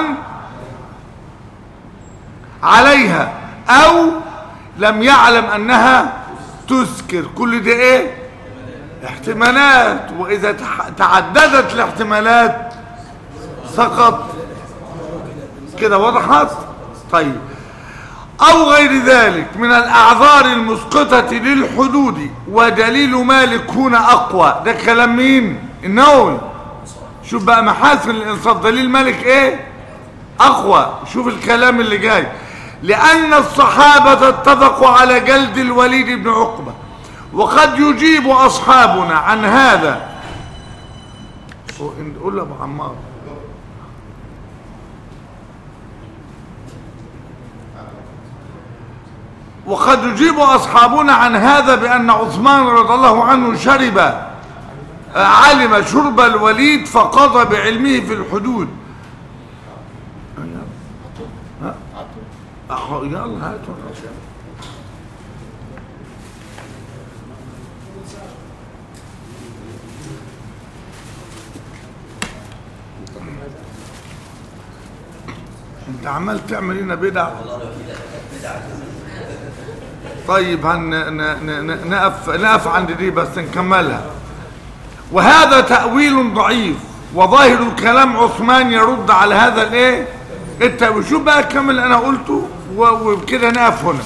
S1: عليها او لم يعلم انها تسكر كل ده ايه احتمالات واذا تح- تعددت الاحتمالات سقط كده وضحت طيب او غير ذلك من الاعذار المسقطة للحدود ودليل مالك هنا اقوى ده كلام مين النووي شوف بقى محاسن الانصاف دليل مالك ايه اقوى شوف الكلام اللي جاي لان الصحابة اتفقوا على جلد الوليد بن عقبة وقد يجيب اصحابنا عن هذا قول له ابو عمار وقد يجيب أصحابنا عن هذا بأن عثمان رضي الله عنه شرب آه، علم شرب الوليد فقضى بعلمه في الحدود ها؟ أهو، يلا هاتوا انت عمال تعمل لنا بدع طيب هن ن- ن- ن- نقف نقف عند دي بس نكملها وهذا تأويل ضعيف وظاهر كلام عثمان يرد على هذا الايه التأويل شوف بقى الكلام اللي انا قلته و- وبكده نقف هنا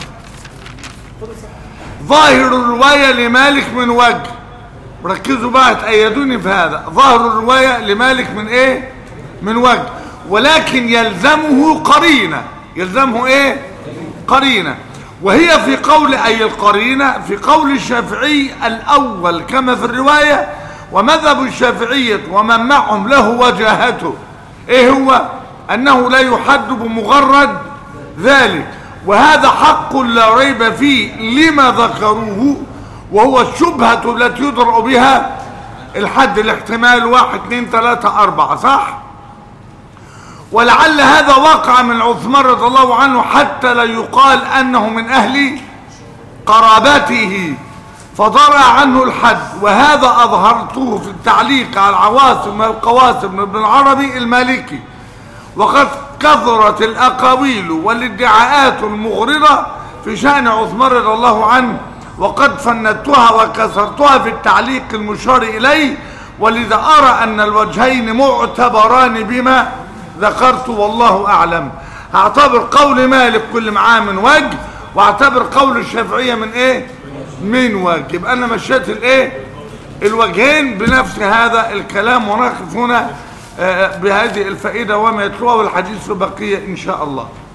S1: ظاهر الرواية لمالك من وجه ركزوا بقى تأيدوني في هذا ظاهر الرواية لمالك من ايه من وجه ولكن يلزمه قرينة يلزمه ايه قرينة وهي في قول أي القرينة في قول الشافعي الأول كما في الرواية ومذهب الشافعية ومن معهم له وجاهته ايه هو أنه لا يحد بمجرد ذلك وهذا حق لا ريب فيه لما ذكروه وهو الشبهة التي يدرأ بها الحد الاحتمال واحد اثنين ثلاثة أربعة صح؟ ولعل هذا وقع من عثمان رضي الله عنه حتى لا يقال أنه من أهل قرابته فضرع عنه الحد وهذا أظهرته في التعليق على العواصم والقواسم ابن العربي المالكي وقد كثرت الأقاويل والادعاءات المغرضة في شأن عثمان رضي الله عنه وقد فندتها وكسرتها في التعليق المشار إليه ولذا أرى أن الوجهين معتبران بما ذكرت والله أعلم هعتبر قول مالك كل معاه من وجه واعتبر قول الشافعية من ايه من وجه يبقى انا مشيت الايه الوجهين بنفس هذا الكلام ونقف هنا آه، بهذه الفائدة وما يتلوها والحديث بقية ان شاء الله